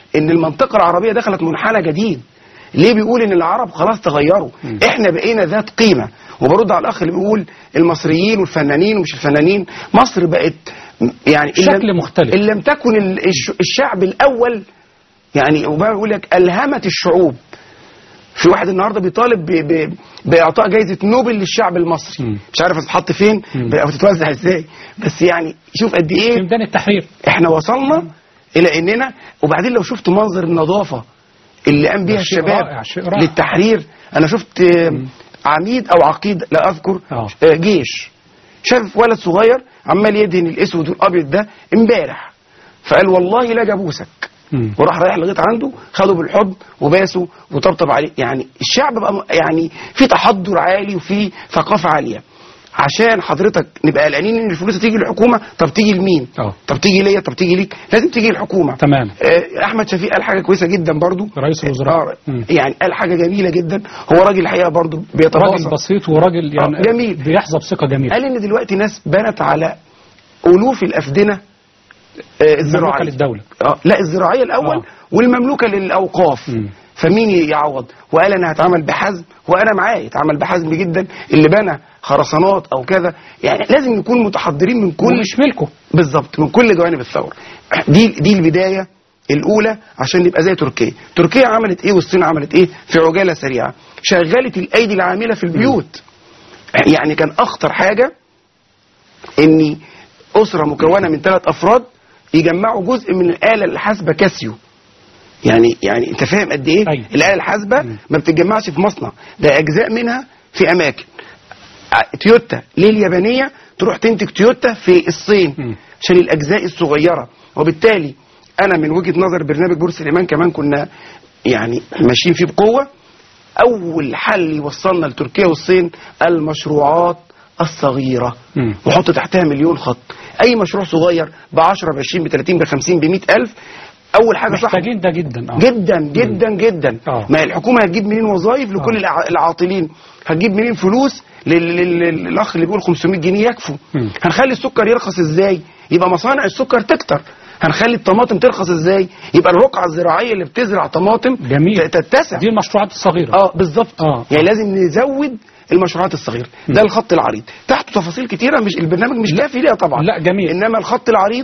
Speaker 2: ان المنطقه العربيه دخلت منحنى جديد ليه بيقول ان العرب خلاص تغيروا احنا بقينا ذات قيمه وبرد على الاخ اللي بيقول المصريين والفنانين ومش الفنانين مصر بقت يعني إن لم-
Speaker 1: شكل مختلف.
Speaker 2: ان لم تكن ال- الش- الشعب الاول يعني وبقى بيقول لك الهمت الشعوب في واحد النهارده بيطالب ب... ب... باعطاء جائزه نوبل للشعب المصري
Speaker 1: مم.
Speaker 2: مش عارف هتتحط فين
Speaker 1: مم.
Speaker 2: او تتوزع ازاي بس يعني شوف قد
Speaker 1: في
Speaker 2: ايه
Speaker 1: ميدان التحرير
Speaker 2: احنا وصلنا الى اننا وبعدين لو شفت منظر النظافه اللي قام بيها
Speaker 1: ده شيء
Speaker 2: الشباب
Speaker 1: رائع، شيء رائع.
Speaker 2: للتحرير انا شفت آه، عميد او عقيد لا اذكر
Speaker 1: آه.
Speaker 2: آه، جيش شاف ولد صغير عمال يدهن الاسود والابيض ده امبارح فقال والله لا جابوسك
Speaker 1: مم.
Speaker 2: وراح رايح لغايه عنده خده بالحضن وباسه وطبطب عليه يعني الشعب بقى م- يعني في تحضر عالي وفي ثقافه عاليه عشان حضرتك نبقى قلقانين ان الفلوس تيجي للحكومه طب تيجي لمين
Speaker 1: اه
Speaker 2: طب تيجي ليا طب تيجي ليك لازم تيجي الحكومه
Speaker 1: تمام
Speaker 2: آه، احمد شفيق قال حاجه كويسه جدا برضو
Speaker 1: رئيس الوزراء.
Speaker 2: آه
Speaker 1: مم.
Speaker 2: يعني قال حاجه جميله جدا هو راجل الحقيقه برضو
Speaker 1: راجل
Speaker 2: بيتواصل
Speaker 1: بسيط وراجل يعني
Speaker 2: آه، جميل.
Speaker 1: بيحظى بثقه جميله
Speaker 2: قال ان دلوقتي ناس بنت على الوف الافدنه آه،
Speaker 1: مملوكه
Speaker 2: الزراعيه
Speaker 1: للدوله
Speaker 2: اه لا الزراعيه الاول
Speaker 1: آه.
Speaker 2: والمملوكه للاوقاف
Speaker 1: مم.
Speaker 2: فمين يعوض وقال انا هتعمل بحزم وانا معاه يتعمل بحزم جدا اللي بنى خرسانات او كذا يعني لازم نكون متحضرين من كل
Speaker 1: ومش ملكه
Speaker 2: بالظبط من كل جوانب الثوره دي دي البدايه الاولى عشان نبقى زي تركيا تركيا عملت ايه والصين عملت ايه في عجاله سريعه شغلت الايدي العامله في البيوت يعني كان اخطر حاجه ان اسره مكونه من ثلاث افراد يجمعوا جزء من الاله الحاسبه كاسيو يعني يعني انت فاهم قد ايه
Speaker 1: أيوة.
Speaker 2: الاله الحاسبه ما بتتجمعش في مصنع ده اجزاء منها في اماكن ع- تويوتا ليه اليابانيه تروح تنتج تويوتا في الصين
Speaker 1: مم.
Speaker 2: عشان الاجزاء الصغيره وبالتالي انا من وجهه نظر برنامج بورس الايمان كمان كنا يعني ماشيين فيه بقوه اول حل يوصلنا لتركيا والصين المشروعات الصغيره
Speaker 1: مم.
Speaker 2: وحط تحتها مليون خط اي مشروع صغير ب 10 ب 20 ب 30 ب 50 ب 100 الف اول حاجه صح
Speaker 1: محتاجين ده جدا اه
Speaker 2: جدا جدا جدا
Speaker 1: آه.
Speaker 2: ما الحكومه هتجيب منين وظائف لكل
Speaker 1: آه.
Speaker 2: الع- العاطلين هتجيب منين فلوس لل- لل- لل- للاخ اللي بيقول 500 جنيه يكفوا
Speaker 1: مم.
Speaker 2: هنخلي السكر يرخص ازاي يبقى مصانع السكر تكتر هنخلي الطماطم ترخص ازاي يبقى الرقعه الزراعيه اللي بتزرع طماطم
Speaker 1: جميل.
Speaker 2: ت- تتسع
Speaker 1: دي المشروعات الصغيره
Speaker 2: اه بالظبط
Speaker 1: آه.
Speaker 2: يعني لازم نزود المشروعات الصغيره ده الخط العريض تحته تفاصيل كتيره مش البرنامج مش كافي ليها طبعا
Speaker 1: لا، جميل.
Speaker 2: انما الخط العريض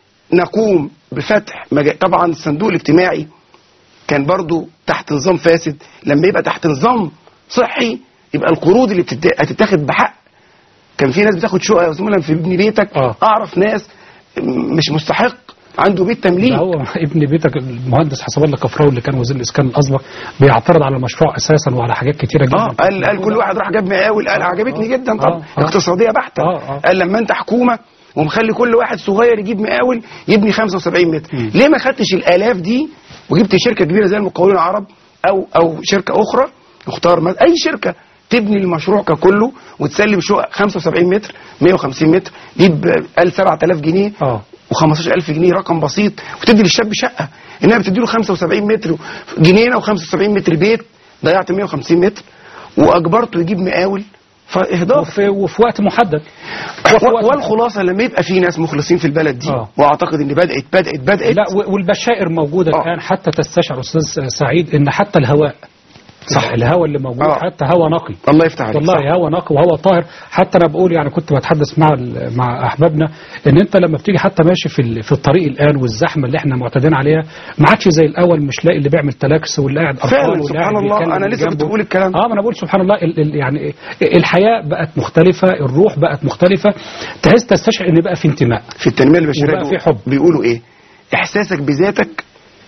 Speaker 2: نقوم بفتح مجا... طبعا الصندوق الاجتماعي كان برضو تحت نظام فاسد لما يبقى تحت نظام صحي يبقى القروض اللي بتت... هتتاخد بحق كان في ناس بتاخد شقه يا زملاء في ابن بيتك
Speaker 1: آه.
Speaker 2: اعرف ناس م- مش مستحق عنده بيت
Speaker 1: ده
Speaker 2: تمليك
Speaker 1: هو ابن بيتك المهندس حسب الله كفراوي اللي كان وزير الاسكان الاسبق بيعترض على المشروع اساسا وعلى حاجات كتيره جدا
Speaker 2: اه قال قال كل واحد راح جاب مقاول قال
Speaker 1: آه،
Speaker 2: عجبتني
Speaker 1: آه،
Speaker 2: جدا طبعا
Speaker 1: آه، آه.
Speaker 2: اقتصاديه بحته
Speaker 1: آه، آه.
Speaker 2: قال لما انت حكومه ومخلي كل واحد صغير يجيب مقاول يبني 75 متر
Speaker 1: مم.
Speaker 2: ليه ما خدتش الالاف دي وجبت شركه كبيره زي المقاولين العرب او او شركه اخرى اختار مز- اي شركه تبني المشروع ككله وتسلم شقق 75 متر 150 متر دي ب 7000 جنيه
Speaker 1: اه
Speaker 2: و15000 جنيه رقم بسيط وتدي للشاب شقه انها بتدي له 75 متر جنينه و75 متر بيت ضيعت 150 متر واجبرته يجيب مقاول فاهدار
Speaker 1: وفي, وفي وقت محدد وفي
Speaker 2: و-
Speaker 1: وقت
Speaker 2: والخلاصه لما يبقى في ناس مخلصين في البلد دي
Speaker 1: آه.
Speaker 2: واعتقد ان بدات بدات بدات
Speaker 1: لا و- والبشائر موجوده
Speaker 2: آه.
Speaker 1: الان حتى تستشعر استاذ سعيد ان حتى الهواء
Speaker 2: صح.
Speaker 1: الهواء اللي موجود
Speaker 2: آه.
Speaker 1: حتى هواء نقي
Speaker 2: الله يفتح عليك صح.
Speaker 1: والله هواء نقي وهواء طاهر حتى انا بقول يعني كنت بتحدث مع ال- مع احبابنا ان انت لما بتيجي حتى ماشي في ال- في الطريق الان والزحمه اللي احنا معتادين عليها ما عادش زي الاول مش لاقي اللي بيعمل تلاكس واللي قاعد قرفان
Speaker 2: فعلا
Speaker 1: واللي
Speaker 2: سبحان
Speaker 1: قاعد
Speaker 2: الله
Speaker 1: بيتكلم
Speaker 2: انا
Speaker 1: اللي
Speaker 2: لسه كنت
Speaker 1: جنبه.
Speaker 2: بقول الكلام
Speaker 1: اه ما انا بقول سبحان الله ال ال يعني الحياه بقت مختلفه الروح بقت مختلفه تحس تستشعر ان بقى في انتماء
Speaker 2: في التنميه البشريه
Speaker 1: وبقى في حب.
Speaker 2: بيقولوا ايه احساسك بذاتك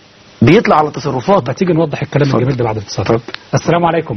Speaker 2: بيطلع على تصرفاتك
Speaker 1: فتيجي نوضح الكلام
Speaker 2: اتفضل.
Speaker 1: الجميل ده بعد الاتصال
Speaker 2: اتفضل.
Speaker 1: السلام عليكم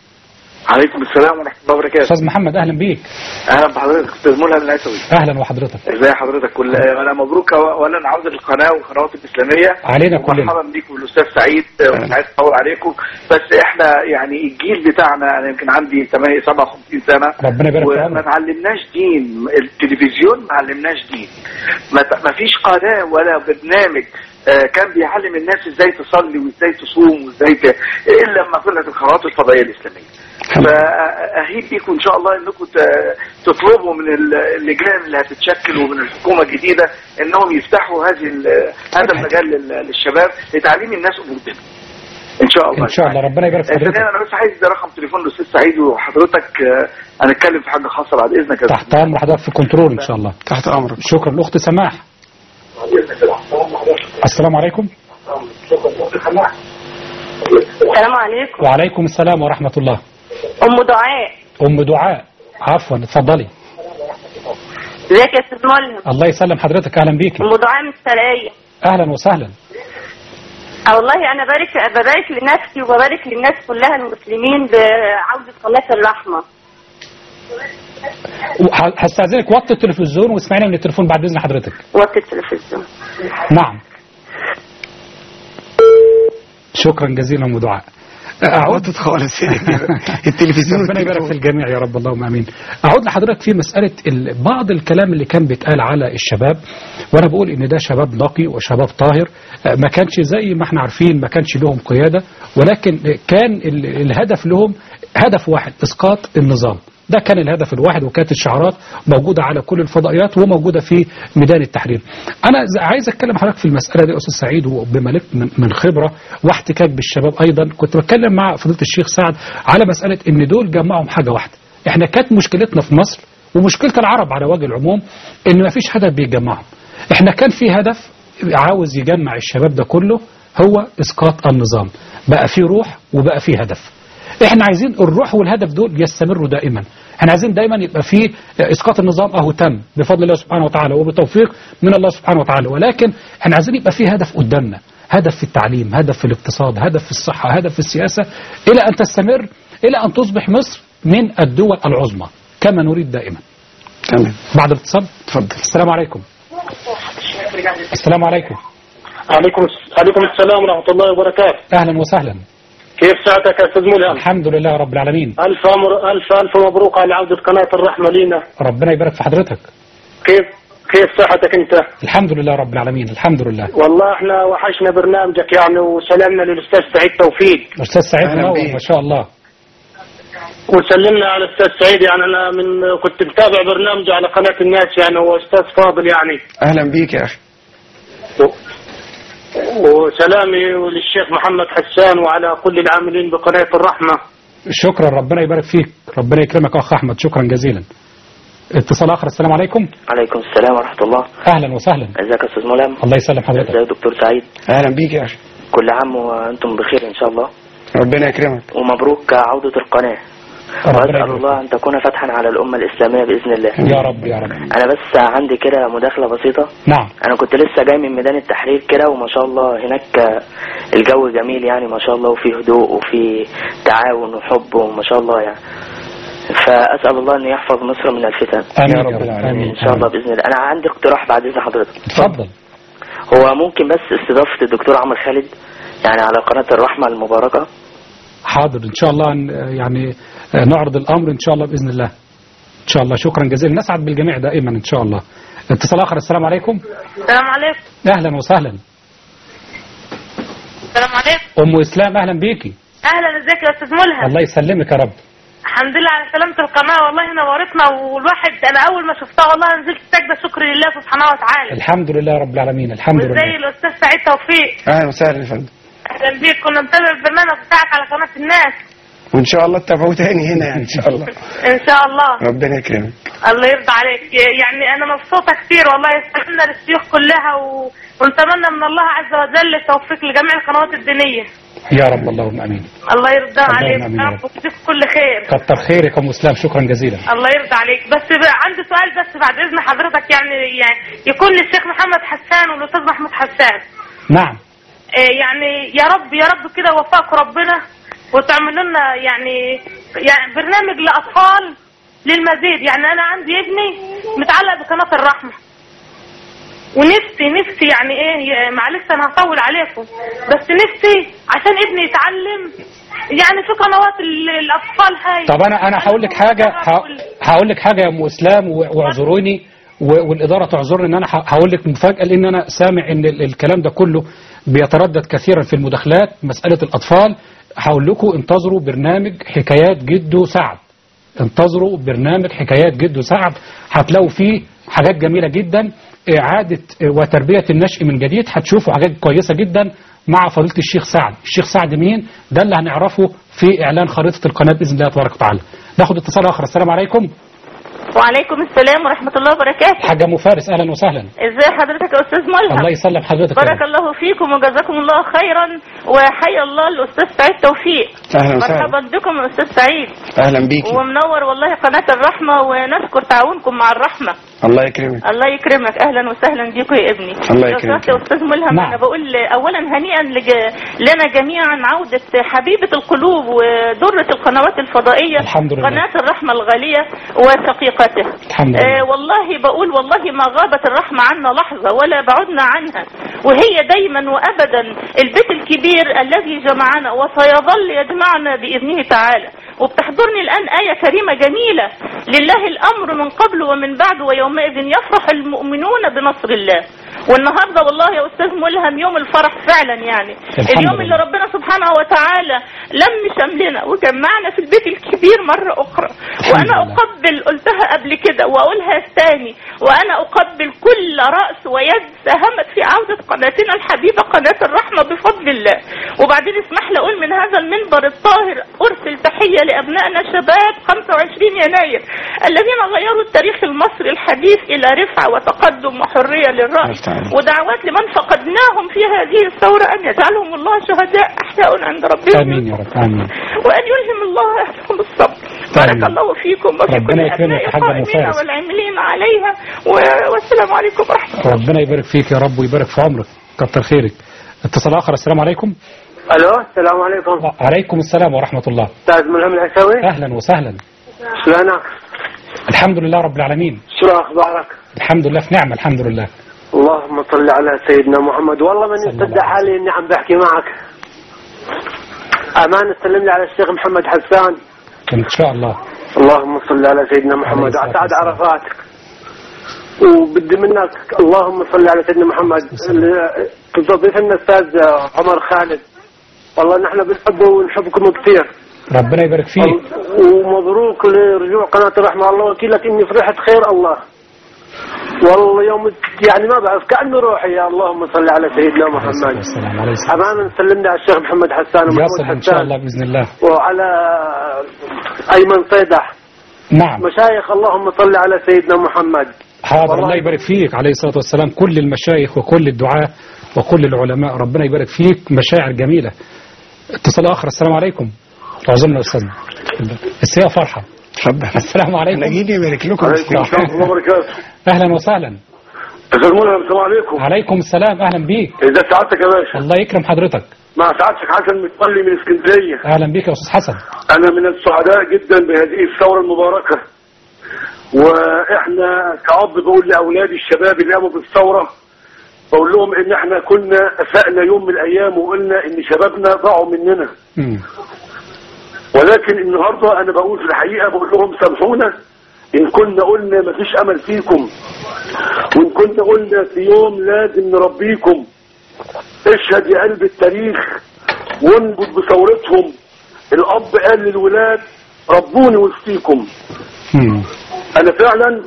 Speaker 5: عليكم السلام ورحمه الله وبركاته
Speaker 1: استاذ محمد اهلا بيك
Speaker 5: اهلا بحضرتك استاذ ملهم العسوي
Speaker 1: اهلا وحضرتك
Speaker 5: ازي حضرتك كل انا مبروك اولا عوده القناه والقنوات الاسلاميه
Speaker 1: علينا كلنا
Speaker 5: مرحبا بيكم بالاستاذ سعيد مش عايز اطول عليكم بس احنا يعني الجيل بتاعنا انا يمكن عندي 8 57 سنه
Speaker 1: ربنا يبارك في
Speaker 5: وما
Speaker 1: عمرك
Speaker 5: تعلمناش دين التلفزيون ما علمناش دين ما ت- ما فيش قناه ولا برنامج آه، كان بيعلم الناس ازاي تصلي وازاي تصوم وازاي ت... الا لما طلعت القنوات الفضائيه الاسلاميه
Speaker 6: فاهيب بيكم ان شاء الله انكم ت- تطلبوا من اللجان اللي هتتشكل ومن الحكومه الجديده انهم يفتحوا هذه ال- هذا المجال لل- للشباب لتعليم الناس امور الدين ان شاء الله
Speaker 1: ان شاء الله ربنا يبارك في
Speaker 6: ثانيا
Speaker 1: حضرتك
Speaker 6: انا بس عايز ده رقم تليفون الاستاذ سعيد وحضرتك آه، هنتكلم في حاجه خاصه بعد اذنك يا
Speaker 1: تحت امر حضرتك في كنترول ان شاء الله
Speaker 2: تحت امرك
Speaker 1: شكرا الاخت سماح السلام عليكم
Speaker 3: السلام عليكم
Speaker 1: وعليكم السلام ورحمه الله
Speaker 3: ام دعاء
Speaker 1: ام دعاء عفوا اتفضلي
Speaker 3: ازيك يا استاذ ملهم
Speaker 1: الله يسلم حضرتك اهلا بيكي
Speaker 3: ام دعاء من السرايا
Speaker 1: اهلا وسهلا
Speaker 3: آه والله انا بارك ببارك لنفسي وببارك للناس كلها المسلمين بعوده قناه الرحمه
Speaker 1: وه- هستاذنك وطي التلفزيون واسمعينا من التليفون بعد اذن حضرتك
Speaker 3: وقت التلفزيون
Speaker 1: نعم شكرا جزيلا ام دعاء اعود
Speaker 2: عودت خالص التلفزيون
Speaker 1: ربنا يبارك في
Speaker 2: والتليفون.
Speaker 1: الجميع يا رب اللهم امين. اعود لحضرتك في مساله ال- بعض الكلام اللي كان بيتقال على الشباب وانا بقول ان ده شباب نقي وشباب طاهر آه، ما كانش زي ما احنا عارفين ما كانش لهم قياده ولكن كان ال- الهدف لهم هدف واحد اسقاط النظام. ده كان الهدف الواحد وكانت الشعارات موجودة على كل الفضائيات وموجودة في ميدان التحرير أنا ز- عايز أتكلم حضرتك في المسألة دي يا أستاذ سعيد وبما لك من من خبرة واحتكاك بالشباب أيضا كنت بتكلم مع فضيلة الشيخ سعد على مسألة إن دول جمعهم حاجة واحدة إحنا كانت مشكلتنا في مصر ومشكلة العرب على وجه العموم إن ما فيش هدف بيجمعهم إحنا كان في هدف عاوز يجمع الشباب ده كله هو إسقاط النظام بقى في روح وبقى في هدف احنا عايزين الروح والهدف دول يستمروا دائما احنا عايزين دايما يبقى في اسقاط النظام اهو تم بفضل الله سبحانه وتعالى وبتوفيق من الله سبحانه وتعالى ولكن احنا عايزين يبقى في هدف قدامنا هدف في التعليم هدف في الاقتصاد هدف في الصحة هدف في السياسة الى ان تستمر الى ان تصبح مصر من الدول العظمى كما نريد دائما
Speaker 2: تمام
Speaker 1: بعد الاتصال
Speaker 2: اتفضل
Speaker 1: السلام عليكم السلام عليكم
Speaker 7: عليكم عليكم السلام ورحمة الله وبركاته
Speaker 1: اهلا وسهلا
Speaker 7: كيف ساعتك يا أستاذ ملهم
Speaker 1: الحمد لله رب العالمين
Speaker 7: ألف أمر ألف ألف مبروك على عودة قناة الرحمة لينا
Speaker 1: ربنا يبارك في حضرتك
Speaker 7: كيف كيف صحتك أنت
Speaker 1: الحمد لله رب العالمين الحمد لله
Speaker 7: والله احنا وحشنا برنامجك يعني وسلمنا للأستاذ سعيد توفيق
Speaker 1: استاذ سعيد
Speaker 2: أهلا
Speaker 1: منور
Speaker 2: بيك.
Speaker 1: ما شاء الله
Speaker 7: وسلمنا على الأستاذ سعيد يعني أنا من كنت متابع برنامجه على قناة الناس يعني هو أستاذ فاضل يعني
Speaker 2: اهلا بيك يا اخي
Speaker 7: وسلامي للشيخ محمد حسان وعلى كل العاملين بقناة الرحمة
Speaker 1: شكرا ربنا يبارك فيك ربنا يكرمك يا اخ احمد شكرا جزيلا اتصال اخر السلام عليكم
Speaker 8: عليكم السلام ورحمة الله
Speaker 1: اهلا وسهلا
Speaker 8: ازيك يا استاذ ملهم
Speaker 1: الله يسلم حضرتك
Speaker 8: ازيك دكتور سعيد
Speaker 2: اهلا بيك يا اخي
Speaker 8: كل عام وانتم بخير ان شاء الله
Speaker 2: ربنا يكرمك
Speaker 8: ومبروك عودة القناة
Speaker 1: ربنا
Speaker 8: واسأل
Speaker 1: يبارك
Speaker 8: الله ان تكون فتحا على الامة الاسلامية باذن الله
Speaker 1: يا رب يا رب
Speaker 8: انا بس عندي كده مداخلة بسيطة
Speaker 1: نعم
Speaker 8: انا كنت لسه جاي من ميدان التحرير كده وما شاء الله هناك الجو جميل يعني ما شاء الله وفي هدوء وفي تعاون وحب وما شاء الله يعني فاسال الله ان يحفظ مصر من الفتن
Speaker 1: امين
Speaker 2: يا
Speaker 1: يا
Speaker 2: رب
Speaker 1: رب
Speaker 2: العالمين.
Speaker 1: امين
Speaker 8: ان شاء الله باذن الله انا عندي اقتراح بعد اذن حضرتك
Speaker 1: اتفضل
Speaker 8: هو ممكن بس استضافة الدكتور عمرو خالد يعني على قناة الرحمة المباركة
Speaker 1: حاضر ان شاء الله ن- يعني نعرض الامر ان شاء الله باذن الله ان شاء الله شكرا جزيلا نسعد بالجميع دائما ان شاء الله اتصال اخر السلام عليكم
Speaker 3: السلام عليكم
Speaker 1: اهلا وسهلا
Speaker 3: السلام عليكم
Speaker 1: ام اسلام اهلا بيكي
Speaker 3: اهلا ازيك يا استاذ ملهم
Speaker 1: الله يسلمك يا رب
Speaker 3: الحمد لله على سلامة القناة والله نورتنا والواحد انا اول ما شفتها والله نزلت سجدة شكر لله سبحانه وتعالى
Speaker 1: الحمد لله رب العالمين الحمد
Speaker 3: وازاي
Speaker 1: لله
Speaker 3: الاستاذ سعيد توفيق
Speaker 2: اهلا وسهلا يا فندم
Speaker 3: اهلا بيك كنا متابع البرنامج بتاعك على قناة الناس
Speaker 2: وان شاء الله تتابعوه تاني هنا يعني ان شاء الله
Speaker 3: ان شاء الله
Speaker 2: ربنا يكرمك
Speaker 3: الله يرضى عليك يعني انا مبسوطة كتير والله يستمعنا للشيوخ كلها و... ونتمنى من الله عز وجل التوفيق لجميع القنوات الدينية
Speaker 1: يا رب اللهم امين
Speaker 3: الله يرضى
Speaker 1: اللهم
Speaker 3: عليك
Speaker 1: آمين
Speaker 3: يا
Speaker 1: يا
Speaker 3: رب
Speaker 1: رب.
Speaker 3: ويجزيك كل خير
Speaker 1: كتر خيرك يا ام اسلام شكرا جزيلا
Speaker 3: الله يرضى عليك بس بقى عندي سؤال بس بعد اذن حضرتك يعني يعني يكون للشيخ محمد حسان والاستاذ محمود حسان
Speaker 1: نعم
Speaker 3: إيه يعني يا رب يا رب كده وفقكم ربنا وتعملوا لنا يعني يعني برنامج لاطفال للمزيد يعني انا عندي ابني متعلق بقناه الرحمه ونفسي نفسي يعني ايه يا- معلش انا هطول عليكم بس نفسي عشان ابني يتعلم يعني في قنوات ال- الاطفال هاي
Speaker 1: طب انا انا هقول لك حاجه ه- هقول لك حاجه يا ام اسلام و- واعذروني و- والاداره تعذرني ان انا ه- هقول لك مفاجاه لان انا سامع ان ال- الكلام ده كله بيتردد كثيرا في المداخلات مسألة الأطفال هقول لكم انتظروا برنامج حكايات جدو سعد انتظروا برنامج حكايات جدو سعد هتلاقوا فيه حاجات جميلة جدا إعادة وتربية النشء من جديد هتشوفوا حاجات كويسة جدا مع فضيلة الشيخ سعد الشيخ سعد مين ده اللي هنعرفه في إعلان خريطة القناة بإذن الله تبارك وتعالى ناخد اتصال آخر السلام عليكم
Speaker 9: وعليكم السلام ورحمة الله وبركاته
Speaker 1: حاجة أم فارس أهلا وسهلا
Speaker 9: ازي حضرتك يا استاذ ملهم
Speaker 1: الله يسلم حضرتك يا
Speaker 9: بارك
Speaker 1: رب.
Speaker 9: الله فيكم وجزاكم الله خيرا وحيا الله الاستاذ سعيد توفيق
Speaker 2: أهلا وسهلا
Speaker 9: مرحبا بكم يا استاذ سعيد
Speaker 2: أهلا بيكي
Speaker 9: ومنور والله قناة الرحمة ونشكر تعاونكم مع الرحمة
Speaker 2: الله يكرمك
Speaker 9: الله يكرمك اهلا وسهلا بيكم يا ابني
Speaker 2: الله
Speaker 9: لو
Speaker 2: يكرمك.
Speaker 9: سمحت يا استاذ ملهم
Speaker 1: نعم.
Speaker 9: انا بقول اولا هنيئا لج... لنا جميعا عودة حبيبة القلوب ودرة القنوات الفضائية
Speaker 1: الحمد لله.
Speaker 9: قناة الرحمة الغالية وشقيقته
Speaker 1: الحمد لله.
Speaker 9: آه والله بقول والله ما غابت الرحمة عنا لحظة ولا بعدنا عنها وهي دايما وابدا البيت الكبير الذي جمعنا وسيظل يجمعنا باذنه تعالى وبتحضرني الان آية كريمة جميلة لله الامر من قبل ومن بعد ويومئذ يفرح المؤمنون بنصر الله والنهارده والله يا استاذ ملهم يوم الفرح فعلا يعني
Speaker 1: الحمد
Speaker 9: اليوم
Speaker 1: لله.
Speaker 9: اللي ربنا سبحانه وتعالى لم شملنا وجمعنا في البيت الكبير مرة أخرى وأنا
Speaker 1: لله.
Speaker 9: أقبل قلتها قبل كده وأقولها تاني وأنا أقبل كل رأس ويد ساهمت في عودة قناتنا الحبيبة قناة الرحمة بفضل الله وبعدين اسمح لي أقول من هذا المنبر الطاهر أرسل تحية لأبنائنا شباب 25 يناير الذين غيروا التاريخ المصري الحديث إلى رفعة وتقدم وحرية للرأي
Speaker 2: أفتح.
Speaker 9: ودعوات لمن فقدناهم في هذه الثورة أن يجعلهم الله شهداء أحياء عند ربهم
Speaker 1: آمين يا رب آمين
Speaker 9: وأن يلهم الله أهلهم الصبر بارك
Speaker 1: آمين.
Speaker 9: الله فيكم وفي
Speaker 1: ربنا
Speaker 9: كل
Speaker 1: يكرمك
Speaker 9: أبناء
Speaker 1: يا حاجة أم
Speaker 9: القائمين
Speaker 1: فارس.
Speaker 9: والعاملين عليها و- والسلام عليكم ورحمة الله
Speaker 1: ربنا يبارك فيك يا رب ويبارك في عمرك كتر خيرك اتصال آخر السلام عليكم
Speaker 7: الو السلام عليكم
Speaker 1: عليكم السلام ورحمة الله
Speaker 7: استاذ ملهم العسوي
Speaker 1: أهلا وسهلا
Speaker 7: شلونك؟
Speaker 1: الحمد لله رب العالمين
Speaker 7: شو اخبارك؟
Speaker 1: الحمد لله في نعمة الحمد لله
Speaker 7: اللهم صل على سيدنا محمد والله من
Speaker 1: صلى الله
Speaker 7: يصدق
Speaker 1: عليه
Speaker 7: حالي اني عم بحكي معك امان سلم لي على الشيخ محمد حسان
Speaker 1: إن شاء الله
Speaker 7: اللهم صل على سيدنا محمد
Speaker 1: عليه الصلاة
Speaker 7: واسعد
Speaker 1: والسلام.
Speaker 7: عرفاتك وبدي منك اللهم صل على سيدنا محمد ال- تستضيف لنا استاذ عمر خالد والله نحن بنحبه ونحبكم كثير
Speaker 1: ربنا يبارك فيك
Speaker 7: ومبروك لرجوع قناة الرحمة الله وكيلك إني فرحت خير الله والله يوم يعني ما بعرف كأنه روحي يا اللهم صل على سيدنا
Speaker 1: عليه الصلاة
Speaker 7: محمد
Speaker 1: والسلام عليه الصلاة
Speaker 7: أمانا سلمنا على الشيخ محمد حسان ومحمود
Speaker 1: يصل إن شاء
Speaker 7: حسان
Speaker 1: الله بإذن الله
Speaker 7: وعلى أيمن صيدح
Speaker 1: نعم
Speaker 7: مشايخ اللهم صل على سيدنا محمد
Speaker 1: حاضر
Speaker 7: والله-
Speaker 1: الله يبارك فيك عليه الصلاة والسلام كل المشايخ وكل الدعاة وكل العلماء ربنا يبارك فيك مشاعر جميلة اتصال آخر السلام عليكم اعذرنا يا أستاذنا بس هي فرحة
Speaker 2: اتفضل
Speaker 1: السلام
Speaker 2: احنا
Speaker 1: عليكم
Speaker 2: جايين نبارك لكم
Speaker 7: عليكم السلام ورحمة الله وبركاته
Speaker 1: أهلا وسهلا
Speaker 7: أستاذ ملهم السلام عليكم
Speaker 1: عليكم السلام أهلا بيك
Speaker 7: إذا سعادتك يا باشا
Speaker 1: الله يكرم حضرتك
Speaker 7: مع سعادتك حسن متولي من اسكندرية
Speaker 1: أهلا بيك يا أستاذ حسن
Speaker 7: أنا من السعداء جدا بهذه الثورة المباركة وإحنا كأب بقول لأولادي الشباب اللي قاموا بالثورة بقول لهم إن إحنا كنا أسأنا يوم من الأيام وقلنا إن شبابنا ضاعوا مننا
Speaker 1: مم.
Speaker 7: ولكن النهاردة أنا بقول في الحقيقة بقول لهم سامحونا إن كنا قلنا مفيش أمل فيكم وإن كنا قلنا في يوم لازم نربيكم اشهد يا قلب التاريخ وانبت بثورتهم الأب قال للولاد ربوني وسطيكم
Speaker 1: مم.
Speaker 7: أنا فعلا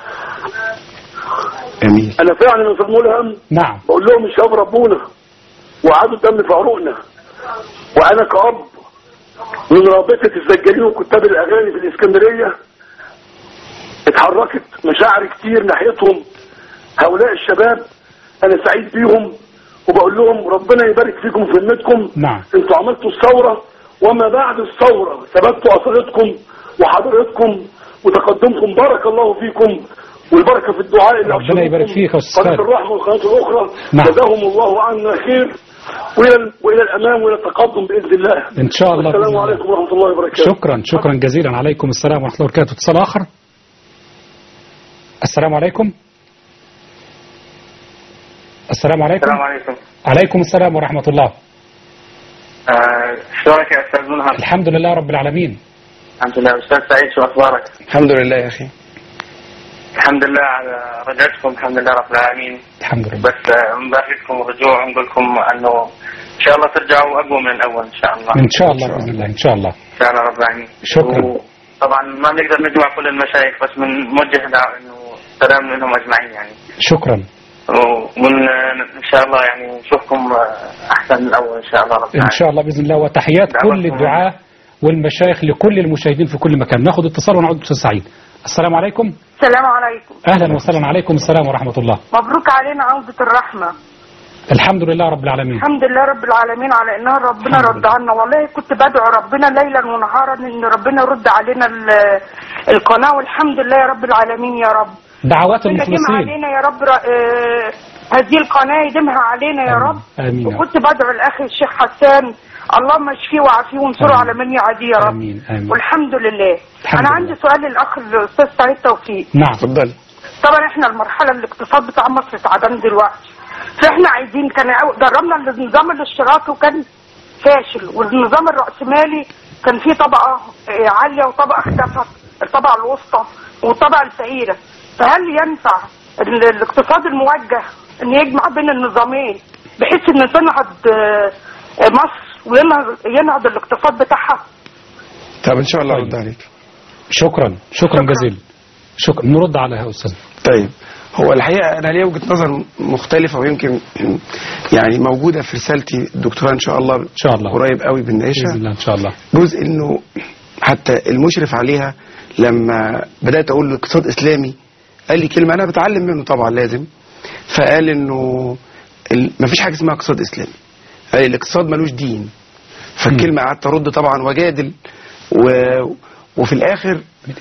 Speaker 2: جميل
Speaker 7: أنا فعلا يا أستاذ ملهم
Speaker 1: نعم
Speaker 7: بقول لهم الشباب ربونا وقعدوا الدم في عروقنا وانا كأب من رابطة السجالين وكتاب الاغاني في الاسكندرية اتحركت مشاعر كتير ناحيتهم هؤلاء الشباب انا سعيد بيهم وبقول لهم ربنا يبارك فيكم في خدمتكم
Speaker 1: نعم
Speaker 7: انتوا عملتوا الثورة وما بعد الثورة ثبتوا اصالتكم وحضرتكم وتقدمكم بارك الله فيكم والبركة في الدعاء اللي
Speaker 1: ربنا يبارك
Speaker 7: أبشركم.
Speaker 1: فيك يا أستاذ
Speaker 7: قناة
Speaker 1: خالد.
Speaker 7: الرحمة والقناة الأخرى
Speaker 1: نعم.
Speaker 7: جزاهم الله عنا خير وإلى وإلى الأمام وإلى التقدم بإذن الله
Speaker 1: إن شاء الله بإذن
Speaker 7: السلام
Speaker 1: الله.
Speaker 7: عليكم ورحمة الله وبركاته
Speaker 1: شكرا شكرا جزيلا عليكم السلام ورحمة الله وبركاته اتصال آخر السلام عليكم السلام عليكم
Speaker 10: السلام عليكم
Speaker 1: عليكم السلام ورحمة الله
Speaker 10: آه، شلونك يا استاذ منهر؟
Speaker 1: الحمد لله رب العالمين
Speaker 10: الحمد لله استاذ سعيد شو اخبارك؟
Speaker 2: الحمد لله يا اخي
Speaker 10: الحمد لله على رجعتكم الحمد لله رب العالمين
Speaker 1: الحمد لله
Speaker 10: بس آه، نبارك لكم الرجوع ونقول لكم انه ان شاء الله ترجعوا اقوى من الاول ان شاء الله
Speaker 1: ان شاء الله باذن الله ان شاء الله
Speaker 10: ان شاء الله رب العالمين
Speaker 1: شكرا.
Speaker 10: طبعا ما نقدر نجمع كل المشايخ بس من موجه دعوه انه سلام لهم اجمعين يعني
Speaker 1: شكرا
Speaker 10: ومن ان شاء الله يعني نشوفكم آه، احسن من الاول ان شاء الله رب
Speaker 1: ان
Speaker 10: العالمين
Speaker 1: شاء الله باذن الله وتحيات كل
Speaker 10: دعواتكم.
Speaker 1: الدعاة والمشايخ لكل المشاهدين في كل مكان ناخد اتصال ونعود استاذ سعيد السلام عليكم
Speaker 11: السلام عليكم
Speaker 1: اهلا وسهلا عليكم السلام ورحمه الله
Speaker 11: مبروك علينا عودة الرحمة
Speaker 1: الحمد لله رب العالمين
Speaker 11: الحمد لله رب العالمين على انها ربنا
Speaker 1: الحمد
Speaker 11: رد عنا والله كنت بدعو ربنا ليلا ونهارا ان ربنا يرد علينا ال- القناة والحمد لله يا رب العالمين يا رب
Speaker 1: دعوات
Speaker 11: ربنا يديم
Speaker 1: المخلصين
Speaker 11: علينا يا رب ر- آه، هذه القناة يديمها علينا يا رب
Speaker 1: امين يا رب.
Speaker 11: وكنت بدعو الاخ الشيخ حسان اللهم اشفيه وعافيه وانصره
Speaker 1: آمين.
Speaker 11: على من يعاديه يا رب
Speaker 1: امين امين
Speaker 11: والحمد لله
Speaker 1: الحمد
Speaker 11: انا
Speaker 1: لله.
Speaker 11: عندي سؤال للاخ الاستاذ سعيد توفيق
Speaker 1: نعم
Speaker 2: اتفضلي
Speaker 11: طبعا احنا المرحله الاقتصاد بتاع مصر تعبان دلوقتي فاحنا عايزين كان أو- جربنا النظام الاشتراكي وكان فاشل والنظام الراسمالي كان فيه طبقه آه، عاليه وطبقه اختفت الطبقه الوسطى والطبقه الفقيره فهل ينفع ال- الاقتصاد الموجه ان يجمع بين النظامين بحيث ان تنهض آه، آه، مصر وينهض ينهض الاقتصاد بتاعها
Speaker 2: طب ان شاء الله
Speaker 1: طيب.
Speaker 2: ارد عليك
Speaker 1: شكرا شكرا
Speaker 11: شكرا.
Speaker 1: جزيلا شكرا نرد عليها يا استاذ
Speaker 2: طيب هو الحقيقه انا ليا وجهه نظر مختلفه ويمكن يعني موجوده في رسالتي الدكتوراه ان شاء الله ان
Speaker 1: شاء الله.
Speaker 2: قريب قوي
Speaker 1: باذن
Speaker 2: بنناقشها
Speaker 1: الله ان شاء الله
Speaker 2: جزء انه حتى المشرف عليها لما بدات اقول له اقتصاد اسلامي قال لي كلمه انا بتعلم منه طبعا لازم فقال انه ال- مفيش حاجه اسمها اقتصاد اسلامي قال الاقتصاد ملوش دين فالكلمه قعدت ارد طبعا واجادل و... وفي الاخر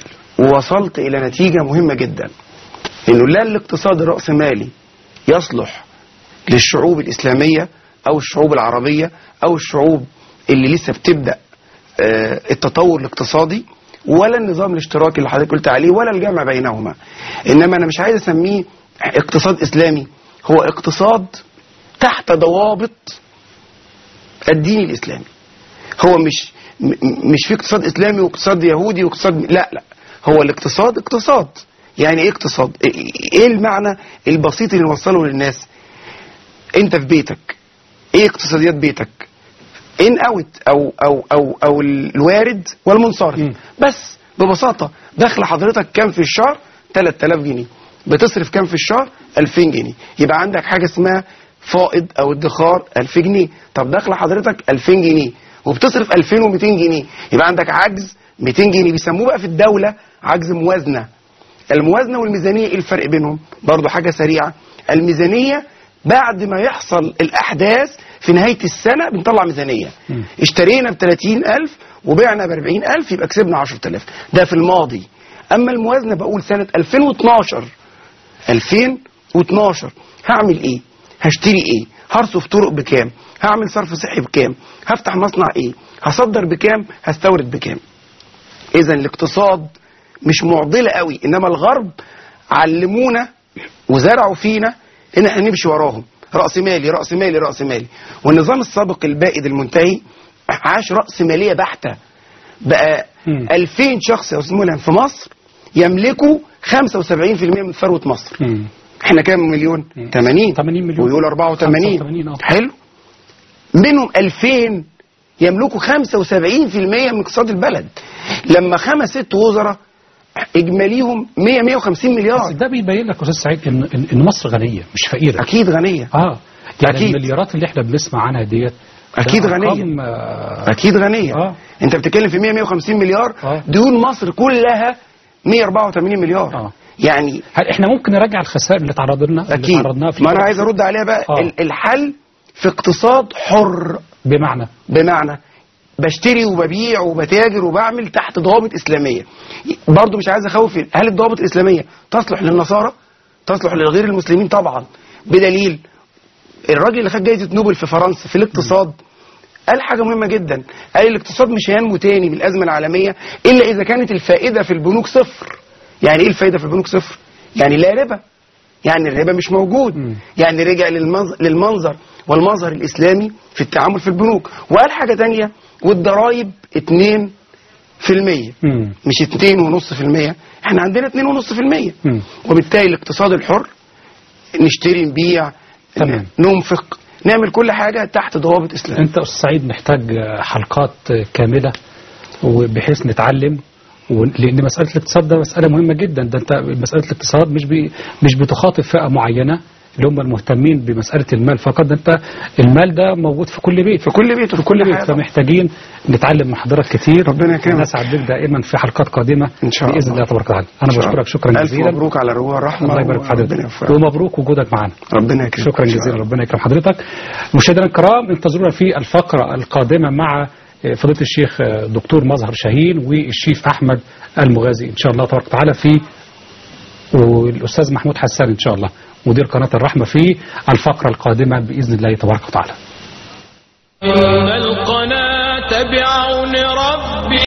Speaker 2: وصلت الى نتيجه مهمه جدا انه لا الاقتصاد الراسمالي يصلح للشعوب الاسلاميه او الشعوب العربيه او الشعوب اللي لسه بتبدا آه، التطور الاقتصادي ولا النظام الاشتراكي اللي حضرتك قلت عليه ولا الجمع بينهما انما انا مش عايز اسميه اقتصاد اسلامي هو اقتصاد تحت ضوابط الدين الاسلامي هو مش م- م- مش في اقتصاد اسلامي واقتصاد يهودي واقتصاد لا لا هو الاقتصاد اقتصاد يعني ايه اقتصاد إيه- ايه المعنى البسيط اللي نوصله للناس انت في بيتك ايه اقتصاديات بيتك ان اوت او او او او الوارد والمنصرف
Speaker 1: مم.
Speaker 2: بس ببساطه دخل حضرتك كام في الشهر 3000 جنيه بتصرف كام في الشهر 2000 جنيه يبقى عندك حاجه اسمها فائض او ادخار 1000 جنيه طب دخل حضرتك 2000 جنيه وبتصرف 2200 جنيه يبقى عندك عجز 200 جنيه بيسموه بقى في الدوله عجز موازنه الموازنه والميزانيه ايه الفرق بينهم برضو حاجه سريعه الميزانيه بعد ما يحصل الاحداث في نهايه السنه بنطلع ميزانيه
Speaker 1: مم.
Speaker 2: اشترينا ب 30000 وبعنا ب 40000 يبقى كسبنا 10000 ده في الماضي اما الموازنه بقول سنه 2012 2012 هعمل ايه هشتري ايه هرصف طرق بكام هعمل صرف صحي بكام هفتح مصنع ايه هصدر بكام هستورد بكام اذا الاقتصاد مش معضله قوي انما الغرب علمونا وزرعوا فينا ان احنا نمشي وراهم راس مالي راس مالي راس مالي والنظام السابق البائد المنتهي عاش راس ماليه بحته بقى
Speaker 1: مم.
Speaker 2: 2000 شخص يا استاذ ملهم في مصر يملكوا 75% من ثروه مصر
Speaker 1: مم.
Speaker 2: احنا كام مليون
Speaker 1: مم.
Speaker 2: 80
Speaker 1: 80 مليون.
Speaker 2: ويقول 84
Speaker 1: 85 آه.
Speaker 2: حلو منهم 2000 يملكوا 75% من اقتصاد البلد لما خمس ست وزراء اجماليهم 100 150
Speaker 1: بس
Speaker 2: مليار
Speaker 1: ده بيبين لك يا استاذ سعيد ان ان إن مصر غنيه مش فقيره
Speaker 2: اكيد غنيه
Speaker 1: اه يعني
Speaker 2: أكيد.
Speaker 1: المليارات اللي احنا بنسمع عنها ديت ده
Speaker 2: أكيد غنية.
Speaker 1: أرقام، آه،
Speaker 2: اكيد غنيه
Speaker 1: آه.
Speaker 2: انت بتتكلم في 100 150 مليار
Speaker 1: آه.
Speaker 2: ديون مصر كلها 184 مليار
Speaker 1: آه.
Speaker 2: يعني
Speaker 1: هل احنا ممكن نراجع الخسائر اللي تعرضنا اللي
Speaker 2: اكيد
Speaker 1: تعرضناها في
Speaker 2: ما انا عايز ارد عليها بقى
Speaker 1: آه.
Speaker 2: ال- الحل في اقتصاد حر
Speaker 1: بمعنى
Speaker 2: بمعنى بشتري وببيع وبتاجر وبعمل تحت ضوابط اسلاميه برضو مش عايز اخوف هل الضوابط الاسلاميه تصلح للنصارى تصلح لغير المسلمين طبعا بدليل الراجل اللي خد جائزه نوبل في فرنسا في الاقتصاد قال حاجه مهمه جدا قال الاقتصاد مش هينمو تاني بالازمه العالميه الا اذا كانت الفائده في البنوك صفر يعني ايه الفائده في البنوك صفر يعني لا ربا يعني الربا مش موجود
Speaker 1: مم.
Speaker 2: يعني رجع للمنظر, للمنظر والمظهر الإسلامي في التعامل في البنوك وقال حاجة تانية والضرائب اتنين في المية
Speaker 1: مم.
Speaker 2: مش اتنين ونص في المية احنا عندنا اتنين ونص في المية
Speaker 1: مم.
Speaker 2: وبالتالي الاقتصاد الحر نشتري نبيع
Speaker 1: تمام.
Speaker 2: ننفق نعمل كل حاجة تحت ضوابط إسلام
Speaker 1: انت استاذ سعيد محتاج حلقات كامله وبحيث نتعلم و- لان مساله الاقتصاد ده مساله مهمه جدا ده انت مساله الاقتصاد مش بي مش بتخاطب فئه معينه اللي هم المهتمين بمساله المال فقط ده انت المال ده موجود في كل بيت
Speaker 2: في كل بيت
Speaker 1: في كل بيت
Speaker 2: حاجة.
Speaker 1: فمحتاجين نتعلم من حضرتك كتير
Speaker 2: ربنا يكرمك.
Speaker 1: نسعد بك دائما في حلقات قادمه
Speaker 2: إن شاء
Speaker 1: باذن
Speaker 2: الله.
Speaker 1: الله تبارك وتعالى انا
Speaker 2: إن شاء الله.
Speaker 1: بشكرك شكرا
Speaker 2: ألف
Speaker 1: جزيلا
Speaker 2: مبروك على رؤى الرحمة
Speaker 1: الله يبارك في
Speaker 2: وربنا
Speaker 1: حضرتك
Speaker 2: يوفقك.
Speaker 1: ومبروك وجودك معنا
Speaker 2: ربنا يكرمك
Speaker 1: شكرا
Speaker 2: إن شاء
Speaker 1: جزيلا
Speaker 2: الله.
Speaker 1: ربنا يكرم حضرتك مشاهدينا الكرام انتظرونا في الفقرة القادمة مع فضيلة الشيخ دكتور مظهر شاهين والشيف أحمد المغازي إن شاء الله تبارك وتعالى في والأستاذ محمود حسان إن شاء الله مدير قناة الرحمة في الفقرة القادمة بإذن الله تبارك وتعالى
Speaker 12: إن القناة بعون ربي